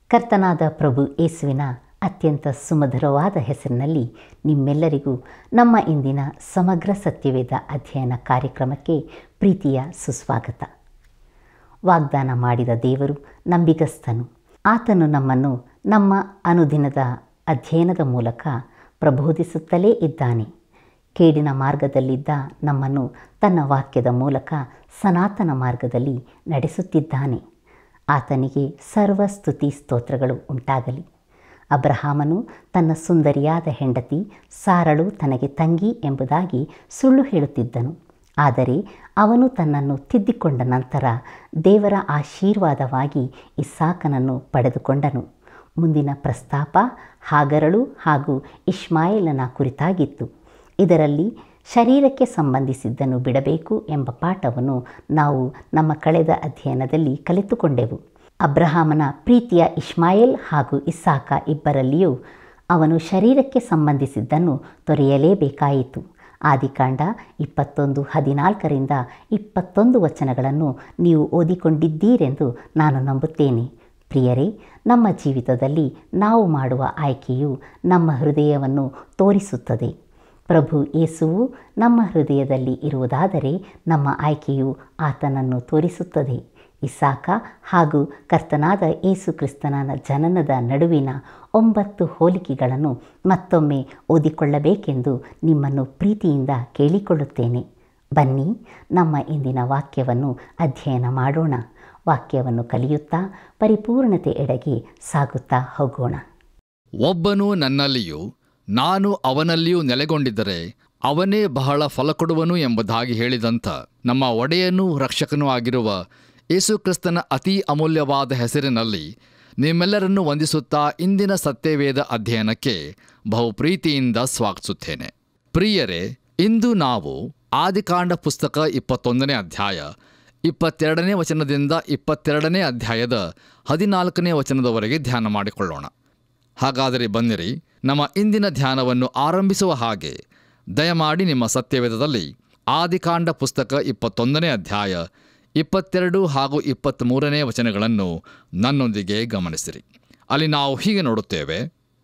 ಕರ್ತನಾದ ಪ್ರಭು ಯೇಸುವಿನ ಅತ್ಯಂತ ಸುಮಧುರವಾದ ಹೆಸರಿನಲ್ಲಿ ನಿಮ್ಮೆಲ್ಲರಿಗೂ ನಮ್ಮ ಇಂದಿನ ಸಮಗ್ರ ಸತ್ಯವೇದ ಅಧ್ಯಯನ ಕಾರ್ಯಕ್ರಮಕ್ಕೆ ಪ್ರೀತಿಯ ಸುಸ್ವಾಗತ ವಾಗ್ದಾನ ಮಾಡಿದ ದೇವರು ನಂಬಿಗಸ್ತನು ಆತನು ನಮ್ಮನ್ನು ನಮ್ಮ ಅನುದಿನದ ಅಧ್ಯಯನದ ಮೂಲಕ ಪ್ರಬೋಧಿಸುತ್ತಲೇ ಇದ್ದಾನೆ ಕೇಡಿನ ಮಾರ್ಗದಲ್ಲಿದ್ದ ನಮ್ಮನ್ನು ತನ್ನ ವಾಕ್ಯದ ಮೂಲಕ ಸನಾತನ ಮಾರ್ಗದಲ್ಲಿ ನಡೆಸುತ್ತಿದ್ದಾನೆ ಆತನಿಗೆ ಸರ್ವ ಸ್ತುತಿ ಸ್ತೋತ್ರಗಳು ಉಂಟಾಗಲಿ ಅಬ್ರಹಾಮನು ತನ್ನ ಸುಂದರಿಯಾದ ಹೆಂಡತಿ ಸಾರಳು ತನಗೆ ತಂಗಿ ಎಂಬುದಾಗಿ ಸುಳ್ಳು ಹೇಳುತ್ತಿದ್ದನು ಆದರೆ ಅವನು ತನ್ನನ್ನು ತಿದ್ದಿಕೊಂಡ ನಂತರ ದೇವರ ಆಶೀರ್ವಾದವಾಗಿ ಇಸ್ಸಾಕನನ್ನು ಪಡೆದುಕೊಂಡನು ಮುಂದಿನ ಪ್ರಸ್ತಾಪ ಹಾಗರಳು ಹಾಗೂ ಇಷ್ಮಾಯೇಲನ ಕುರಿತಾಗಿತ್ತು ಇದರಲ್ಲಿ ಶರೀರಕ್ಕೆ ಸಂಬಂಧಿಸಿದ್ದನ್ನು ಬಿಡಬೇಕು ಎಂಬ ಪಾಠವನ್ನು ನಾವು ನಮ್ಮ ಕಳೆದ ಅಧ್ಯಯನದಲ್ಲಿ ಕಲಿತುಕೊಂಡೆವು ಅಬ್ರಹಾಮನ ಪ್ರೀತಿಯ ಇಷ್ಮಾಯೇಲ್ ಹಾಗೂ ಇಸ್ಸಾಕ ಇಬ್ಬರಲ್ಲಿಯೂ ಅವನು ಶರೀರಕ್ಕೆ ಸಂಬಂಧಿಸಿದ್ದನ್ನು ತೊರೆಯಲೇಬೇಕಾಯಿತು ಆದಿಕಾಂಡ ಇಪ್ಪತ್ತೊಂದು ಹದಿನಾಲ್ಕರಿಂದ ಇಪ್ಪತ್ತೊಂದು ವಚನಗಳನ್ನು ನೀವು ಓದಿಕೊಂಡಿದ್ದೀರೆಂದು ನಾನು ನಂಬುತ್ತೇನೆ ಪ್ರಿಯರೇ ನಮ್ಮ ಜೀವಿತದಲ್ಲಿ ನಾವು ಮಾಡುವ ಆಯ್ಕೆಯು ನಮ್ಮ ಹೃದಯವನ್ನು ತೋರಿಸುತ್ತದೆ ಪ್ರಭು ಯೇಸುವು ನಮ್ಮ ಹೃದಯದಲ್ಲಿ ಇರುವುದಾದರೆ ನಮ್ಮ ಆಯ್ಕೆಯು ಆತನನ್ನು ತೋರಿಸುತ್ತದೆ ಇಸಾಕ ಹಾಗೂ ಕರ್ತನಾದ ಯೇಸು ಕ್ರಿಸ್ತನ ಜನನದ ನಡುವಿನ ಒಂಬತ್ತು ಹೋಲಿಕೆಗಳನ್ನು ಮತ್ತೊಮ್ಮೆ ಓದಿಕೊಳ್ಳಬೇಕೆಂದು ನಿಮ್ಮನ್ನು ಪ್ರೀತಿಯಿಂದ ಕೇಳಿಕೊಳ್ಳುತ್ತೇನೆ ಬನ್ನಿ ನಮ್ಮ ಇಂದಿನ ವಾಕ್ಯವನ್ನು ಅಧ್ಯಯನ ಮಾಡೋಣ ವಾಕ್ಯವನ್ನು ಕಲಿಯುತ್ತಾ ಪರಿಪೂರ್ಣತೆ ಎಡೆಗೆ ಸಾಗುತ್ತಾ ಹೋಗೋಣ ಒಬ್ಬನು ನನ್ನಲ್ಲಿಯೂ ನಾನು ಅವನಲ್ಲಿಯೂ ನೆಲೆಗೊಂಡಿದ್ದರೆ ಅವನೇ ಬಹಳ ಫಲ ಕೊಡುವನು ಎಂಬುದಾಗಿ ಹೇಳಿದಂಥ ನಮ್ಮ ಒಡೆಯನೂ ರಕ್ಷಕನೂ ಆಗಿರುವ ಯೇಸುಕ್ರಿಸ್ತನ ಅತೀ ಅಮೂಲ್ಯವಾದ ಹೆಸರಿನಲ್ಲಿ ನಿಮ್ಮೆಲ್ಲರನ್ನು ವಂದಿಸುತ್ತಾ ಇಂದಿನ ಸತ್ಯವೇದ ಅಧ್ಯಯನಕ್ಕೆ ಬಹು ಪ್ರೀತಿಯಿಂದ ಸ್ವಾಗತಿಸುತ್ತೇನೆ ಪ್ರಿಯರೇ ಇಂದು ನಾವು ಆದಿಕಾಂಡ ಪುಸ್ತಕ ಇಪ್ಪತ್ತೊಂದನೇ ಅಧ್ಯಾಯ ಇಪ್ಪತ್ತೆರಡನೇ ವಚನದಿಂದ ಇಪ್ಪತ್ತೆರಡನೇ ಅಧ್ಯಾಯದ ಹದಿನಾಲ್ಕನೇ ವಚನದವರೆಗೆ ಧ್ಯಾನ ಮಾಡಿಕೊಳ್ಳೋಣ ಹಾಗಾದರೆ ಬನ್ನಿರಿ ನಮ್ಮ ಇಂದಿನ ಧ್ಯಾನವನ್ನು ಆರಂಭಿಸುವ ಹಾಗೆ ದಯಮಾಡಿ ನಿಮ್ಮ ಸತ್ಯವೇದದಲ್ಲಿ ಆದಿಕಾಂಡ ಪುಸ್ತಕ ಇಪ್ಪತ್ತೊಂದನೇ ಅಧ್ಯಾಯ ಇಪ್ಪತ್ತೆರಡು ಹಾಗೂ ಇಪ್ಪತ್ತ್ಮೂರನೇ ವಚನಗಳನ್ನು ನನ್ನೊಂದಿಗೆ ಗಮನಿಸಿರಿ ಅಲ್ಲಿ ನಾವು ಹೀಗೆ ನೋಡುತ್ತೇವೆ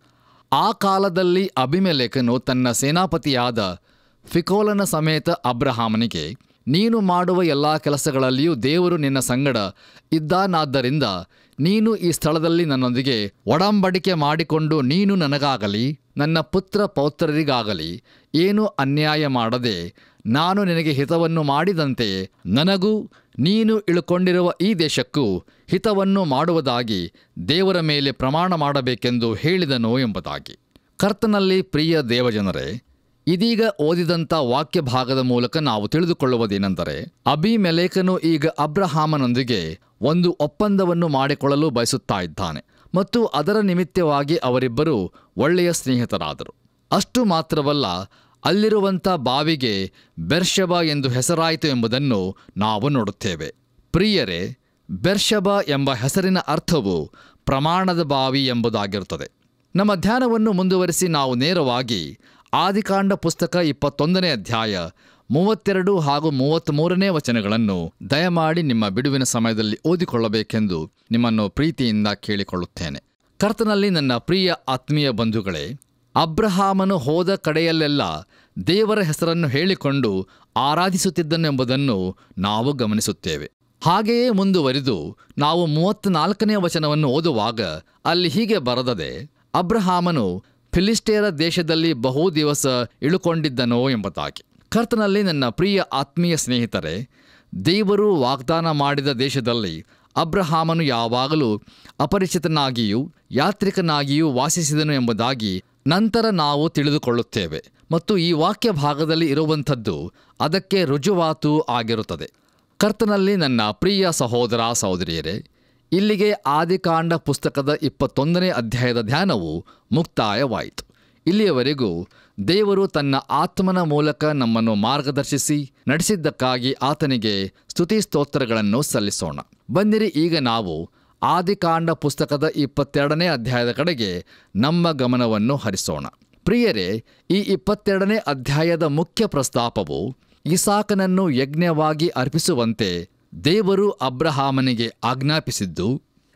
ಆ ಕಾಲದಲ್ಲಿ ಅಭಿಮೆಲೇಖನು ತನ್ನ ಸೇನಾಪತಿಯಾದ ಫಿಕೋಲನ ಸಮೇತ ಅಬ್ರಹಾಮನಿಗೆ ನೀನು ಮಾಡುವ ಎಲ್ಲ ಕೆಲಸಗಳಲ್ಲಿಯೂ ದೇವರು ನಿನ್ನ ಸಂಗಡ ಇದ್ದಾನಾದ್ದರಿಂದ ನೀನು ಈ ಸ್ಥಳದಲ್ಲಿ ನನ್ನೊಂದಿಗೆ ಒಡಂಬಡಿಕೆ ಮಾಡಿಕೊಂಡು ನೀನು ನನಗಾಗಲಿ ನನ್ನ ಪುತ್ರ ಪೌತ್ರರಿಗಾಗಲಿ ಏನೂ ಅನ್ಯಾಯ ಮಾಡದೆ ನಾನು ನಿನಗೆ ಹಿತವನ್ನು ಮಾಡಿದಂತೆ ನನಗೂ ನೀನು ಇಳುಕೊಂಡಿರುವ ಈ ದೇಶಕ್ಕೂ ಹಿತವನ್ನು ಮಾಡುವುದಾಗಿ ದೇವರ ಮೇಲೆ ಪ್ರಮಾಣ ಮಾಡಬೇಕೆಂದು ಹೇಳಿದನು ಎಂಬುದಾಗಿ ಕರ್ತನಲ್ಲಿ ಪ್ರಿಯ ದೇವಜನರೇ ಇದೀಗ ಓದಿದಂಥ ವಾಕ್ಯ ಭಾಗದ ಮೂಲಕ ನಾವು ತಿಳಿದುಕೊಳ್ಳುವುದೇನೆಂದರೆ ಅಬಿಮೆಲೇಕನು ಈಗ ಅಬ್ರಹಾಮನೊಂದಿಗೆ ಒಂದು ಒಪ್ಪಂದವನ್ನು ಮಾಡಿಕೊಳ್ಳಲು ಬಯಸುತ್ತಾ ಇದ್ದಾನೆ ಮತ್ತು ಅದರ ನಿಮಿತ್ತವಾಗಿ ಅವರಿಬ್ಬರು ಒಳ್ಳೆಯ ಸ್ನೇಹಿತರಾದರು ಅಷ್ಟು ಮಾತ್ರವಲ್ಲ ಅಲ್ಲಿರುವಂಥ ಬಾವಿಗೆ ಬೆರ್ಷಬ ಎಂದು ಹೆಸರಾಯಿತು ಎಂಬುದನ್ನು ನಾವು ನೋಡುತ್ತೇವೆ ಪ್ರಿಯರೇ ಬೆರ್ಷಬ ಎಂಬ ಹೆಸರಿನ ಅರ್ಥವು ಪ್ರಮಾಣದ ಬಾವಿ ಎಂಬುದಾಗಿರುತ್ತದೆ ನಮ್ಮ ಧ್ಯಾನವನ್ನು ಮುಂದುವರಿಸಿ ನಾವು ನೇರವಾಗಿ ಆದಿಕಾಂಡ ಪುಸ್ತಕ ಇಪ್ಪತ್ತೊಂದನೇ ಅಧ್ಯಾಯ ಮೂವತ್ತೆರಡು ಹಾಗೂ ಮೂವತ್ತ್ಮೂರನೇ ವಚನಗಳನ್ನು ದಯಮಾಡಿ ನಿಮ್ಮ ಬಿಡುವಿನ ಸಮಯದಲ್ಲಿ ಓದಿಕೊಳ್ಳಬೇಕೆಂದು ನಿಮ್ಮನ್ನು ಪ್ರೀತಿಯಿಂದ ಕೇಳಿಕೊಳ್ಳುತ್ತೇನೆ ಕರ್ತನಲ್ಲಿ ನನ್ನ ಪ್ರಿಯ ಆತ್ಮೀಯ ಬಂಧುಗಳೇ ಅಬ್ರಹಾಮನು ಹೋದ ಕಡೆಯಲ್ಲೆಲ್ಲ ದೇವರ ಹೆಸರನ್ನು ಹೇಳಿಕೊಂಡು ಆರಾಧಿಸುತ್ತಿದ್ದನೆಂಬುದನ್ನು ನಾವು ಗಮನಿಸುತ್ತೇವೆ ಹಾಗೆಯೇ ಮುಂದುವರಿದು ನಾವು ಮೂವತ್ತ್ನಾಲ್ಕನೇ ವಚನವನ್ನು ಓದುವಾಗ ಅಲ್ಲಿ ಹೀಗೆ ಬರದದೆ ಅಬ್ರಹಾಮನು ಫಿಲಿಸ್ಟೇರ ದೇಶದಲ್ಲಿ ಬಹು ದಿವಸ ಇಳುಕೊಂಡಿದ್ದನೋ ಎಂಬುದಾಗಿ ಕರ್ತನಲ್ಲಿ ನನ್ನ ಪ್ರಿಯ ಆತ್ಮೀಯ ಸ್ನೇಹಿತರೆ ದೇವರು ವಾಗ್ದಾನ ಮಾಡಿದ ದೇಶದಲ್ಲಿ ಅಬ್ರಹಾಮನು ಯಾವಾಗಲೂ ಅಪರಿಚಿತನಾಗಿಯೂ ಯಾತ್ರಿಕನಾಗಿಯೂ ವಾಸಿಸಿದನು ಎಂಬುದಾಗಿ ನಂತರ ನಾವು ತಿಳಿದುಕೊಳ್ಳುತ್ತೇವೆ ಮತ್ತು ಈ ವಾಕ್ಯ ಭಾಗದಲ್ಲಿ ಇರುವಂಥದ್ದು ಅದಕ್ಕೆ ರುಜುವಾತು ಆಗಿರುತ್ತದೆ ಕರ್ತನಲ್ಲಿ ನನ್ನ ಪ್ರಿಯ ಸಹೋದರ ಸಹೋದರಿಯರೇ ಇಲ್ಲಿಗೆ ಆದಿಕಾಂಡ ಪುಸ್ತಕದ ಇಪ್ಪತ್ತೊಂದನೇ ಅಧ್ಯಾಯದ ಧ್ಯಾನವು ಮುಕ್ತಾಯವಾಯಿತು ಇಲ್ಲಿಯವರೆಗೂ ದೇವರು ತನ್ನ ಆತ್ಮನ ಮೂಲಕ ನಮ್ಮನ್ನು ಮಾರ್ಗದರ್ಶಿಸಿ ನಡೆಸಿದ್ದಕ್ಕಾಗಿ ಆತನಿಗೆ ಸ್ತುತಿ ಸ್ತೋತ್ರಗಳನ್ನು ಸಲ್ಲಿಸೋಣ ಬಂದಿರಿ ಈಗ ನಾವು ಆದಿಕಾಂಡ ಪುಸ್ತಕದ ಇಪ್ಪತ್ತೆರಡನೇ ಅಧ್ಯಾಯದ ಕಡೆಗೆ ನಮ್ಮ ಗಮನವನ್ನು ಹರಿಸೋಣ ಪ್ರಿಯರೇ ಈ ಇಪ್ಪತ್ತೆರಡನೇ ಅಧ್ಯಾಯದ ಮುಖ್ಯ ಪ್ರಸ್ತಾಪವು ಇಸಾಕನನ್ನು ಯಜ್ಞವಾಗಿ ಅರ್ಪಿಸುವಂತೆ ದೇವರು ಅಬ್ರಹಾಮನಿಗೆ ಆಜ್ಞಾಪಿಸಿದ್ದು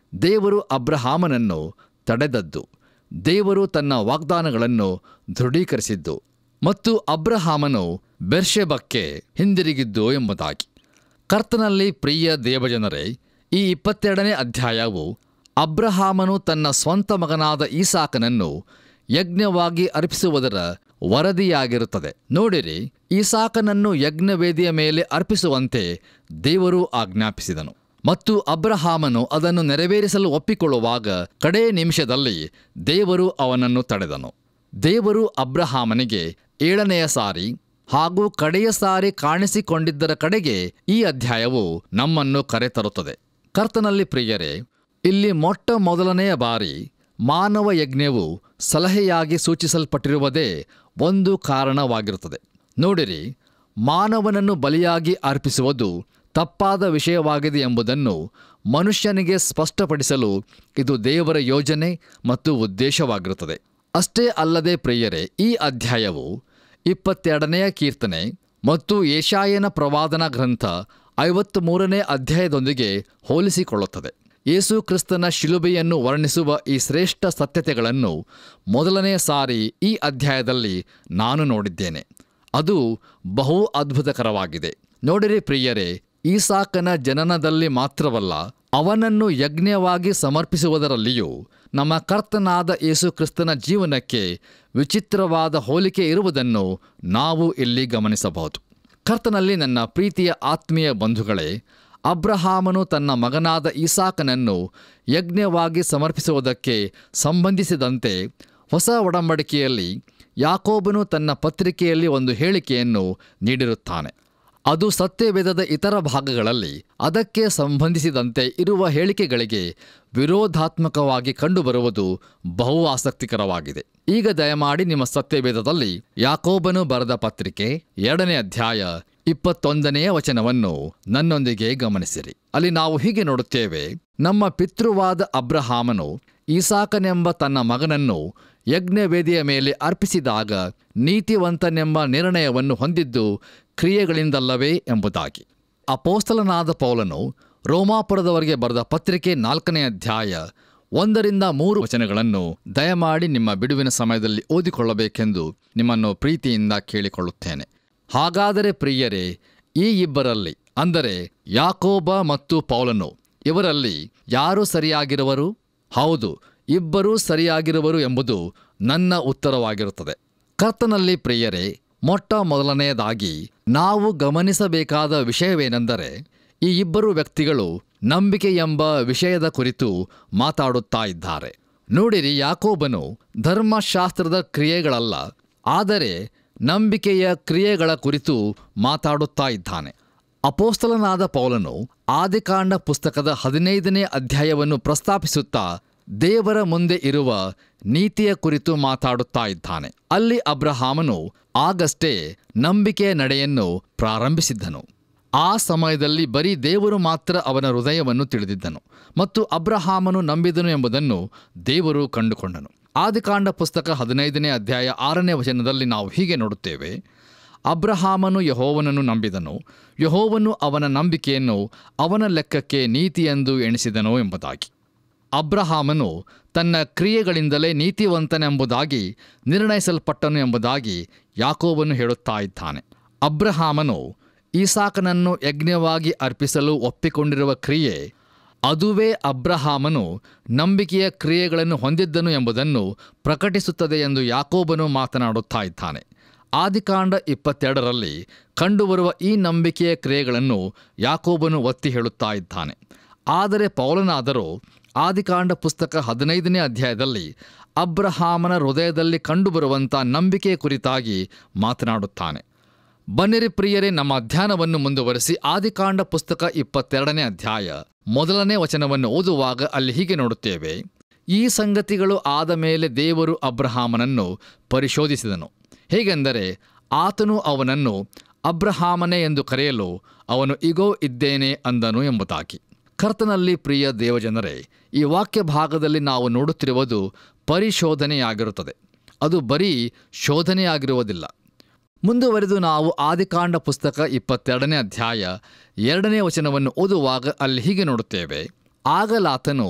ದೇವರು ಅಬ್ರಹಾಮನನ್ನು ತಡೆದದ್ದು ದೇವರು ತನ್ನ ವಾಗ್ದಾನಗಳನ್ನು ದೃಢೀಕರಿಸಿದ್ದು ಮತ್ತು ಅಬ್ರಹಾಮನು ಬೆರ್ಷೆಬಕ್ಕೆ ಹಿಂದಿರುಗಿದ್ದು ಎಂಬುದಾಗಿ ಕರ್ತನಲ್ಲಿ ಪ್ರಿಯ ದೇವಜನರೇ ಈ ಇಪ್ಪತ್ತೆರಡನೇ ಅಧ್ಯಾಯವು ಅಬ್ರಹಾಮನು ತನ್ನ ಸ್ವಂತ ಮಗನಾದ ಈಸಾಕನನ್ನು ಯಜ್ಞವಾಗಿ ಅರ್ಪಿಸುವುದರ ವರದಿಯಾಗಿರುತ್ತದೆ ನೋಡಿರಿ ಈಸಾಕನನ್ನು ಯಜ್ಞವೇದಿಯ ಮೇಲೆ ಅರ್ಪಿಸುವಂತೆ ದೇವರು ಆಜ್ಞಾಪಿಸಿದನು ಮತ್ತು ಅಬ್ರಹಾಮನು ಅದನ್ನು ನೆರವೇರಿಸಲು ಒಪ್ಪಿಕೊಳ್ಳುವಾಗ ಕಡೇ ನಿಮಿಷದಲ್ಲಿ ದೇವರು ಅವನನ್ನು ತಡೆದನು ದೇವರು ಅಬ್ರಹಾಮನಿಗೆ ಏಳನೆಯ ಸಾರಿ ಹಾಗೂ ಕಡೆಯ ಸಾರಿ ಕಾಣಿಸಿಕೊಂಡಿದ್ದರ ಕಡೆಗೆ ಈ ಅಧ್ಯಾಯವು ನಮ್ಮನ್ನು ಕರೆತರುತ್ತದೆ ಕರ್ತನಲ್ಲಿ ಪ್ರಿಯರೇ ಇಲ್ಲಿ ಮೊಟ್ಟ ಮೊದಲನೆಯ ಬಾರಿ ಮಾನವ ಯಜ್ಞವು ಸಲಹೆಯಾಗಿ ಸೂಚಿಸಲ್ಪಟ್ಟಿರುವುದೇ ಒಂದು ಕಾರಣವಾಗಿರುತ್ತದೆ ನೋಡಿರಿ ಮಾನವನನ್ನು ಬಲಿಯಾಗಿ ಅರ್ಪಿಸುವುದು ತಪ್ಪಾದ ವಿಷಯವಾಗಿದೆ ಎಂಬುದನ್ನು ಮನುಷ್ಯನಿಗೆ ಸ್ಪಷ್ಟಪಡಿಸಲು ಇದು ದೇವರ ಯೋಜನೆ ಮತ್ತು ಉದ್ದೇಶವಾಗಿರುತ್ತದೆ ಅಷ್ಟೇ ಅಲ್ಲದೆ ಪ್ರಿಯರೇ ಈ ಅಧ್ಯಾಯವು ಇಪ್ಪತ್ತೆರಡನೆಯ ಕೀರ್ತನೆ ಮತ್ತು ಏಷಾಯನ ಪ್ರವಾದನ ಗ್ರಂಥ ಐವತ್ತ್ಮೂರನೇ ಅಧ್ಯಾಯದೊಂದಿಗೆ ಹೋಲಿಸಿಕೊಳ್ಳುತ್ತದೆ ಯೇಸು ಕ್ರಿಸ್ತನ ಶಿಲುಬೆಯನ್ನು ವರ್ಣಿಸುವ ಈ ಶ್ರೇಷ್ಠ ಸತ್ಯತೆಗಳನ್ನು ಮೊದಲನೇ ಸಾರಿ ಈ ಅಧ್ಯಾಯದಲ್ಲಿ ನಾನು ನೋಡಿದ್ದೇನೆ ಅದು ಬಹು ಅದ್ಭುತಕರವಾಗಿದೆ ನೋಡಿರಿ ಪ್ರಿಯರೇ ಈಸಾಕನ ಜನನದಲ್ಲಿ ಮಾತ್ರವಲ್ಲ ಅವನನ್ನು ಯಜ್ಞವಾಗಿ ಸಮರ್ಪಿಸುವುದರಲ್ಲಿಯೂ ನಮ್ಮ ಕರ್ತನಾದ ಯೇಸು ಕ್ರಿಸ್ತನ ಜೀವನಕ್ಕೆ ವಿಚಿತ್ರವಾದ ಹೋಲಿಕೆ ಇರುವುದನ್ನು ನಾವು ಇಲ್ಲಿ ಗಮನಿಸಬಹುದು ಕರ್ತನಲ್ಲಿ ನನ್ನ ಪ್ರೀತಿಯ ಆತ್ಮೀಯ ಬಂಧುಗಳೇ ಅಬ್ರಹಾಮನು ತನ್ನ ಮಗನಾದ ಈಸಾಕನನ್ನು ಯಜ್ಞವಾಗಿ ಸಮರ್ಪಿಸುವುದಕ್ಕೆ ಸಂಬಂಧಿಸಿದಂತೆ ಹೊಸ ಒಡಂಬಡಿಕೆಯಲ್ಲಿ ಯಾಕೋಬನು ತನ್ನ ಪತ್ರಿಕೆಯಲ್ಲಿ ಒಂದು ಹೇಳಿಕೆಯನ್ನು ನೀಡಿರುತ್ತಾನೆ ಅದು ಸತ್ಯವೇದದ ಇತರ ಭಾಗಗಳಲ್ಲಿ ಅದಕ್ಕೆ ಸಂಬಂಧಿಸಿದಂತೆ ಇರುವ ಹೇಳಿಕೆಗಳಿಗೆ ವಿರೋಧಾತ್ಮಕವಾಗಿ ಕಂಡುಬರುವುದು ಬಹು ಆಸಕ್ತಿಕರವಾಗಿದೆ ಈಗ ದಯಮಾಡಿ ನಿಮ್ಮ ಸತ್ಯವೇದದಲ್ಲಿ ಯಾಕೋಬನು ಬರೆದ ಪತ್ರಿಕೆ ಎರಡನೇ ಅಧ್ಯಾಯ ಇಪ್ಪತ್ತೊಂದನೆಯ ವಚನವನ್ನು ನನ್ನೊಂದಿಗೆ ಗಮನಿಸಿರಿ ಅಲ್ಲಿ ನಾವು ಹೀಗೆ ನೋಡುತ್ತೇವೆ ನಮ್ಮ ಪಿತೃವಾದ ಅಬ್ರಹಾಮನು ಈಸಾಕನೆಂಬ ತನ್ನ ಮಗನನ್ನು ಯಜ್ಞವೇದಿಯ ಮೇಲೆ ಅರ್ಪಿಸಿದಾಗ ನೀತಿವಂತನೆಂಬ ನಿರ್ಣಯವನ್ನು ಹೊಂದಿದ್ದು ಕ್ರಿಯೆಗಳಿಂದಲ್ಲವೇ ಎಂಬುದಾಗಿ ಅಪೋಸ್ತಲನಾದ ಪೌಲನು ರೋಮಾಪುರದವರಿಗೆ ಬರೆದ ಪತ್ರಿಕೆ ನಾಲ್ಕನೇ ಅಧ್ಯಾಯ ಒಂದರಿಂದ ಮೂರು ವಚನಗಳನ್ನು ದಯಮಾಡಿ ನಿಮ್ಮ ಬಿಡುವಿನ ಸಮಯದಲ್ಲಿ ಓದಿಕೊಳ್ಳಬೇಕೆಂದು ನಿಮ್ಮನ್ನು ಪ್ರೀತಿಯಿಂದ ಕೇಳಿಕೊಳ್ಳುತ್ತೇನೆ ಹಾಗಾದರೆ ಪ್ರಿಯರೇ ಈ ಇಬ್ಬರಲ್ಲಿ ಅಂದರೆ ಯಾಕೋಬ ಮತ್ತು ಪೌಲನು ಇವರಲ್ಲಿ ಯಾರು ಸರಿಯಾಗಿರುವರು ಹೌದು ಇಬ್ಬರೂ ಸರಿಯಾಗಿರುವರು ಎಂಬುದು ನನ್ನ ಉತ್ತರವಾಗಿರುತ್ತದೆ ಕರ್ತನಲ್ಲಿ ಪ್ರಿಯರೇ ಮೊಟ್ಟ ಮೊದಲನೆಯದಾಗಿ ನಾವು ಗಮನಿಸಬೇಕಾದ ವಿಷಯವೇನೆಂದರೆ ಈ ಇಬ್ಬರು ವ್ಯಕ್ತಿಗಳು ನಂಬಿಕೆ ಎಂಬ ವಿಷಯದ ಕುರಿತು ಮಾತಾಡುತ್ತಾ ಇದ್ದಾರೆ ನೋಡಿರಿ ಯಾಕೋಬನು ಧರ್ಮಶಾಸ್ತ್ರದ ಕ್ರಿಯೆಗಳಲ್ಲ ಆದರೆ ನಂಬಿಕೆಯ ಕ್ರಿಯೆಗಳ ಕುರಿತು ಮಾತಾಡುತ್ತಾ ಇದ್ದಾನೆ ಅಪೋಸ್ತಲನಾದ ಪೌಲನು ಆದಿಕಾಂಡ ಪುಸ್ತಕದ ಹದಿನೈದನೇ ಅಧ್ಯಾಯವನ್ನು ಪ್ರಸ್ತಾಪಿಸುತ್ತಾ ದೇವರ ಮುಂದೆ ಇರುವ ನೀತಿಯ ಕುರಿತು ಮಾತಾಡುತ್ತಾ ಇದ್ದಾನೆ ಅಲ್ಲಿ ಅಬ್ರಹಾಮನು ಆಗಷ್ಟೇ ನಂಬಿಕೆಯ ನಡೆಯನ್ನು ಪ್ರಾರಂಭಿಸಿದ್ದನು ಆ ಸಮಯದಲ್ಲಿ ಬರೀ ದೇವರು ಮಾತ್ರ ಅವನ ಹೃದಯವನ್ನು ತಿಳಿದಿದ್ದನು ಮತ್ತು ಅಬ್ರಹಾಮನು ನಂಬಿದನು ಎಂಬುದನ್ನು ದೇವರು ಕಂಡುಕೊಂಡನು ಆದಿಕಾಂಡ ಪುಸ್ತಕ ಹದಿನೈದನೇ ಅಧ್ಯಾಯ ಆರನೇ ವಚನದಲ್ಲಿ ನಾವು ಹೀಗೆ ನೋಡುತ್ತೇವೆ ಅಬ್ರಹಾಮನು ಯಹೋವನನ್ನು ನಂಬಿದನು ಯಹೋವನು ಅವನ ನಂಬಿಕೆಯನ್ನು ಅವನ ಲೆಕ್ಕಕ್ಕೆ ನೀತಿಯೆಂದು ಎಣಿಸಿದನು ಎಂಬುದಾಗಿ ಅಬ್ರಹಾಮನು ತನ್ನ ಕ್ರಿಯೆಗಳಿಂದಲೇ ನೀತಿವಂತನೆಂಬುದಾಗಿ ನಿರ್ಣಯಿಸಲ್ಪಟ್ಟನು ಎಂಬುದಾಗಿ ಯಾಕೋಬನು ಹೇಳುತ್ತಾ ಇದ್ದಾನೆ ಅಬ್ರಹಾಮನು ಈಸಾಕನನ್ನು ಯಜ್ಞವಾಗಿ ಅರ್ಪಿಸಲು ಒಪ್ಪಿಕೊಂಡಿರುವ ಕ್ರಿಯೆ ಅದುವೇ ಅಬ್ರಹಾಮನು ನಂಬಿಕೆಯ ಕ್ರಿಯೆಗಳನ್ನು ಹೊಂದಿದ್ದನು ಎಂಬುದನ್ನು ಪ್ರಕಟಿಸುತ್ತದೆ ಎಂದು ಯಾಕೋಬನು ಮಾತನಾಡುತ್ತಾ ಇದ್ದಾನೆ ಆದಿಕಾಂಡ ಇಪ್ಪತ್ತೆರಡರಲ್ಲಿ ಕಂಡುಬರುವ ಈ ನಂಬಿಕೆಯ ಕ್ರಿಯೆಗಳನ್ನು ಯಾಕೋಬನು ಒತ್ತಿ ಹೇಳುತ್ತಾ ಇದ್ದಾನೆ ಆದರೆ ಪೌಲನಾದರೂ ಆದಿಕಾಂಡ ಪುಸ್ತಕ ಹದಿನೈದನೇ ಅಧ್ಯಾಯದಲ್ಲಿ ಅಬ್ರಹಾಮನ ಹೃದಯದಲ್ಲಿ ಕಂಡುಬರುವಂಥ ನಂಬಿಕೆಯ ಕುರಿತಾಗಿ ಮಾತನಾಡುತ್ತಾನೆ ಬನ್ನಿರಿ ಪ್ರಿಯರೇ ನಮ್ಮ ಅಧ್ಯಯನವನ್ನು ಮುಂದುವರೆಸಿ ಆದಿಕಾಂಡ ಪುಸ್ತಕ ಇಪ್ಪತ್ತೆರಡನೇ ಅಧ್ಯಾಯ ಮೊದಲನೇ ವಚನವನ್ನು ಓದುವಾಗ ಅಲ್ಲಿ ಹೀಗೆ ನೋಡುತ್ತೇವೆ ಈ ಸಂಗತಿಗಳು ಆದ ಮೇಲೆ ದೇವರು ಅಬ್ರಹಾಮನನ್ನು ಪರಿಶೋಧಿಸಿದನು ಹೇಗೆಂದರೆ ಆತನು ಅವನನ್ನು ಅಬ್ರಹಾಮನೇ ಎಂದು ಕರೆಯಲು ಅವನು ಇಗೋ ಇದ್ದೇನೆ ಅಂದನು ಎಂಬುದಾಗಿ ಕರ್ತನಲ್ಲಿ ಪ್ರಿಯ ದೇವಜನರೇ ಈ ವಾಕ್ಯ ಭಾಗದಲ್ಲಿ ನಾವು ನೋಡುತ್ತಿರುವುದು ಪರಿಶೋಧನೆಯಾಗಿರುತ್ತದೆ ಅದು ಬರೀ ಶೋಧನೆಯಾಗಿರುವುದಿಲ್ಲ ಮುಂದುವರೆದು ನಾವು ಆದಿಕಾಂಡ ಪುಸ್ತಕ ಇಪ್ಪತ್ತೆರಡನೇ ಅಧ್ಯಾಯ ಎರಡನೇ ವಚನವನ್ನು ಓದುವಾಗ ಅಲ್ಲಿ ಹೀಗೆ ನೋಡುತ್ತೇವೆ ಆಗಲಾತನು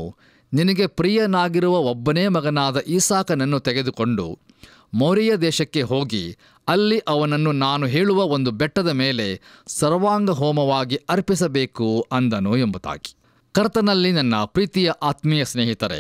ನಿನಗೆ ಪ್ರಿಯನಾಗಿರುವ ಒಬ್ಬನೇ ಮಗನಾದ ಈಸಾಕನನ್ನು ತೆಗೆದುಕೊಂಡು ಮೌರ್ಯ ದೇಶಕ್ಕೆ ಹೋಗಿ ಅಲ್ಲಿ ಅವನನ್ನು ನಾನು ಹೇಳುವ ಒಂದು ಬೆಟ್ಟದ ಮೇಲೆ ಸರ್ವಾಂಗ ಹೋಮವಾಗಿ ಅರ್ಪಿಸಬೇಕು ಅಂದನು ಎಂಬುದಾಗಿ ಕರ್ತನಲ್ಲಿ ನನ್ನ ಪ್ರೀತಿಯ ಆತ್ಮೀಯ ಸ್ನೇಹಿತರೆ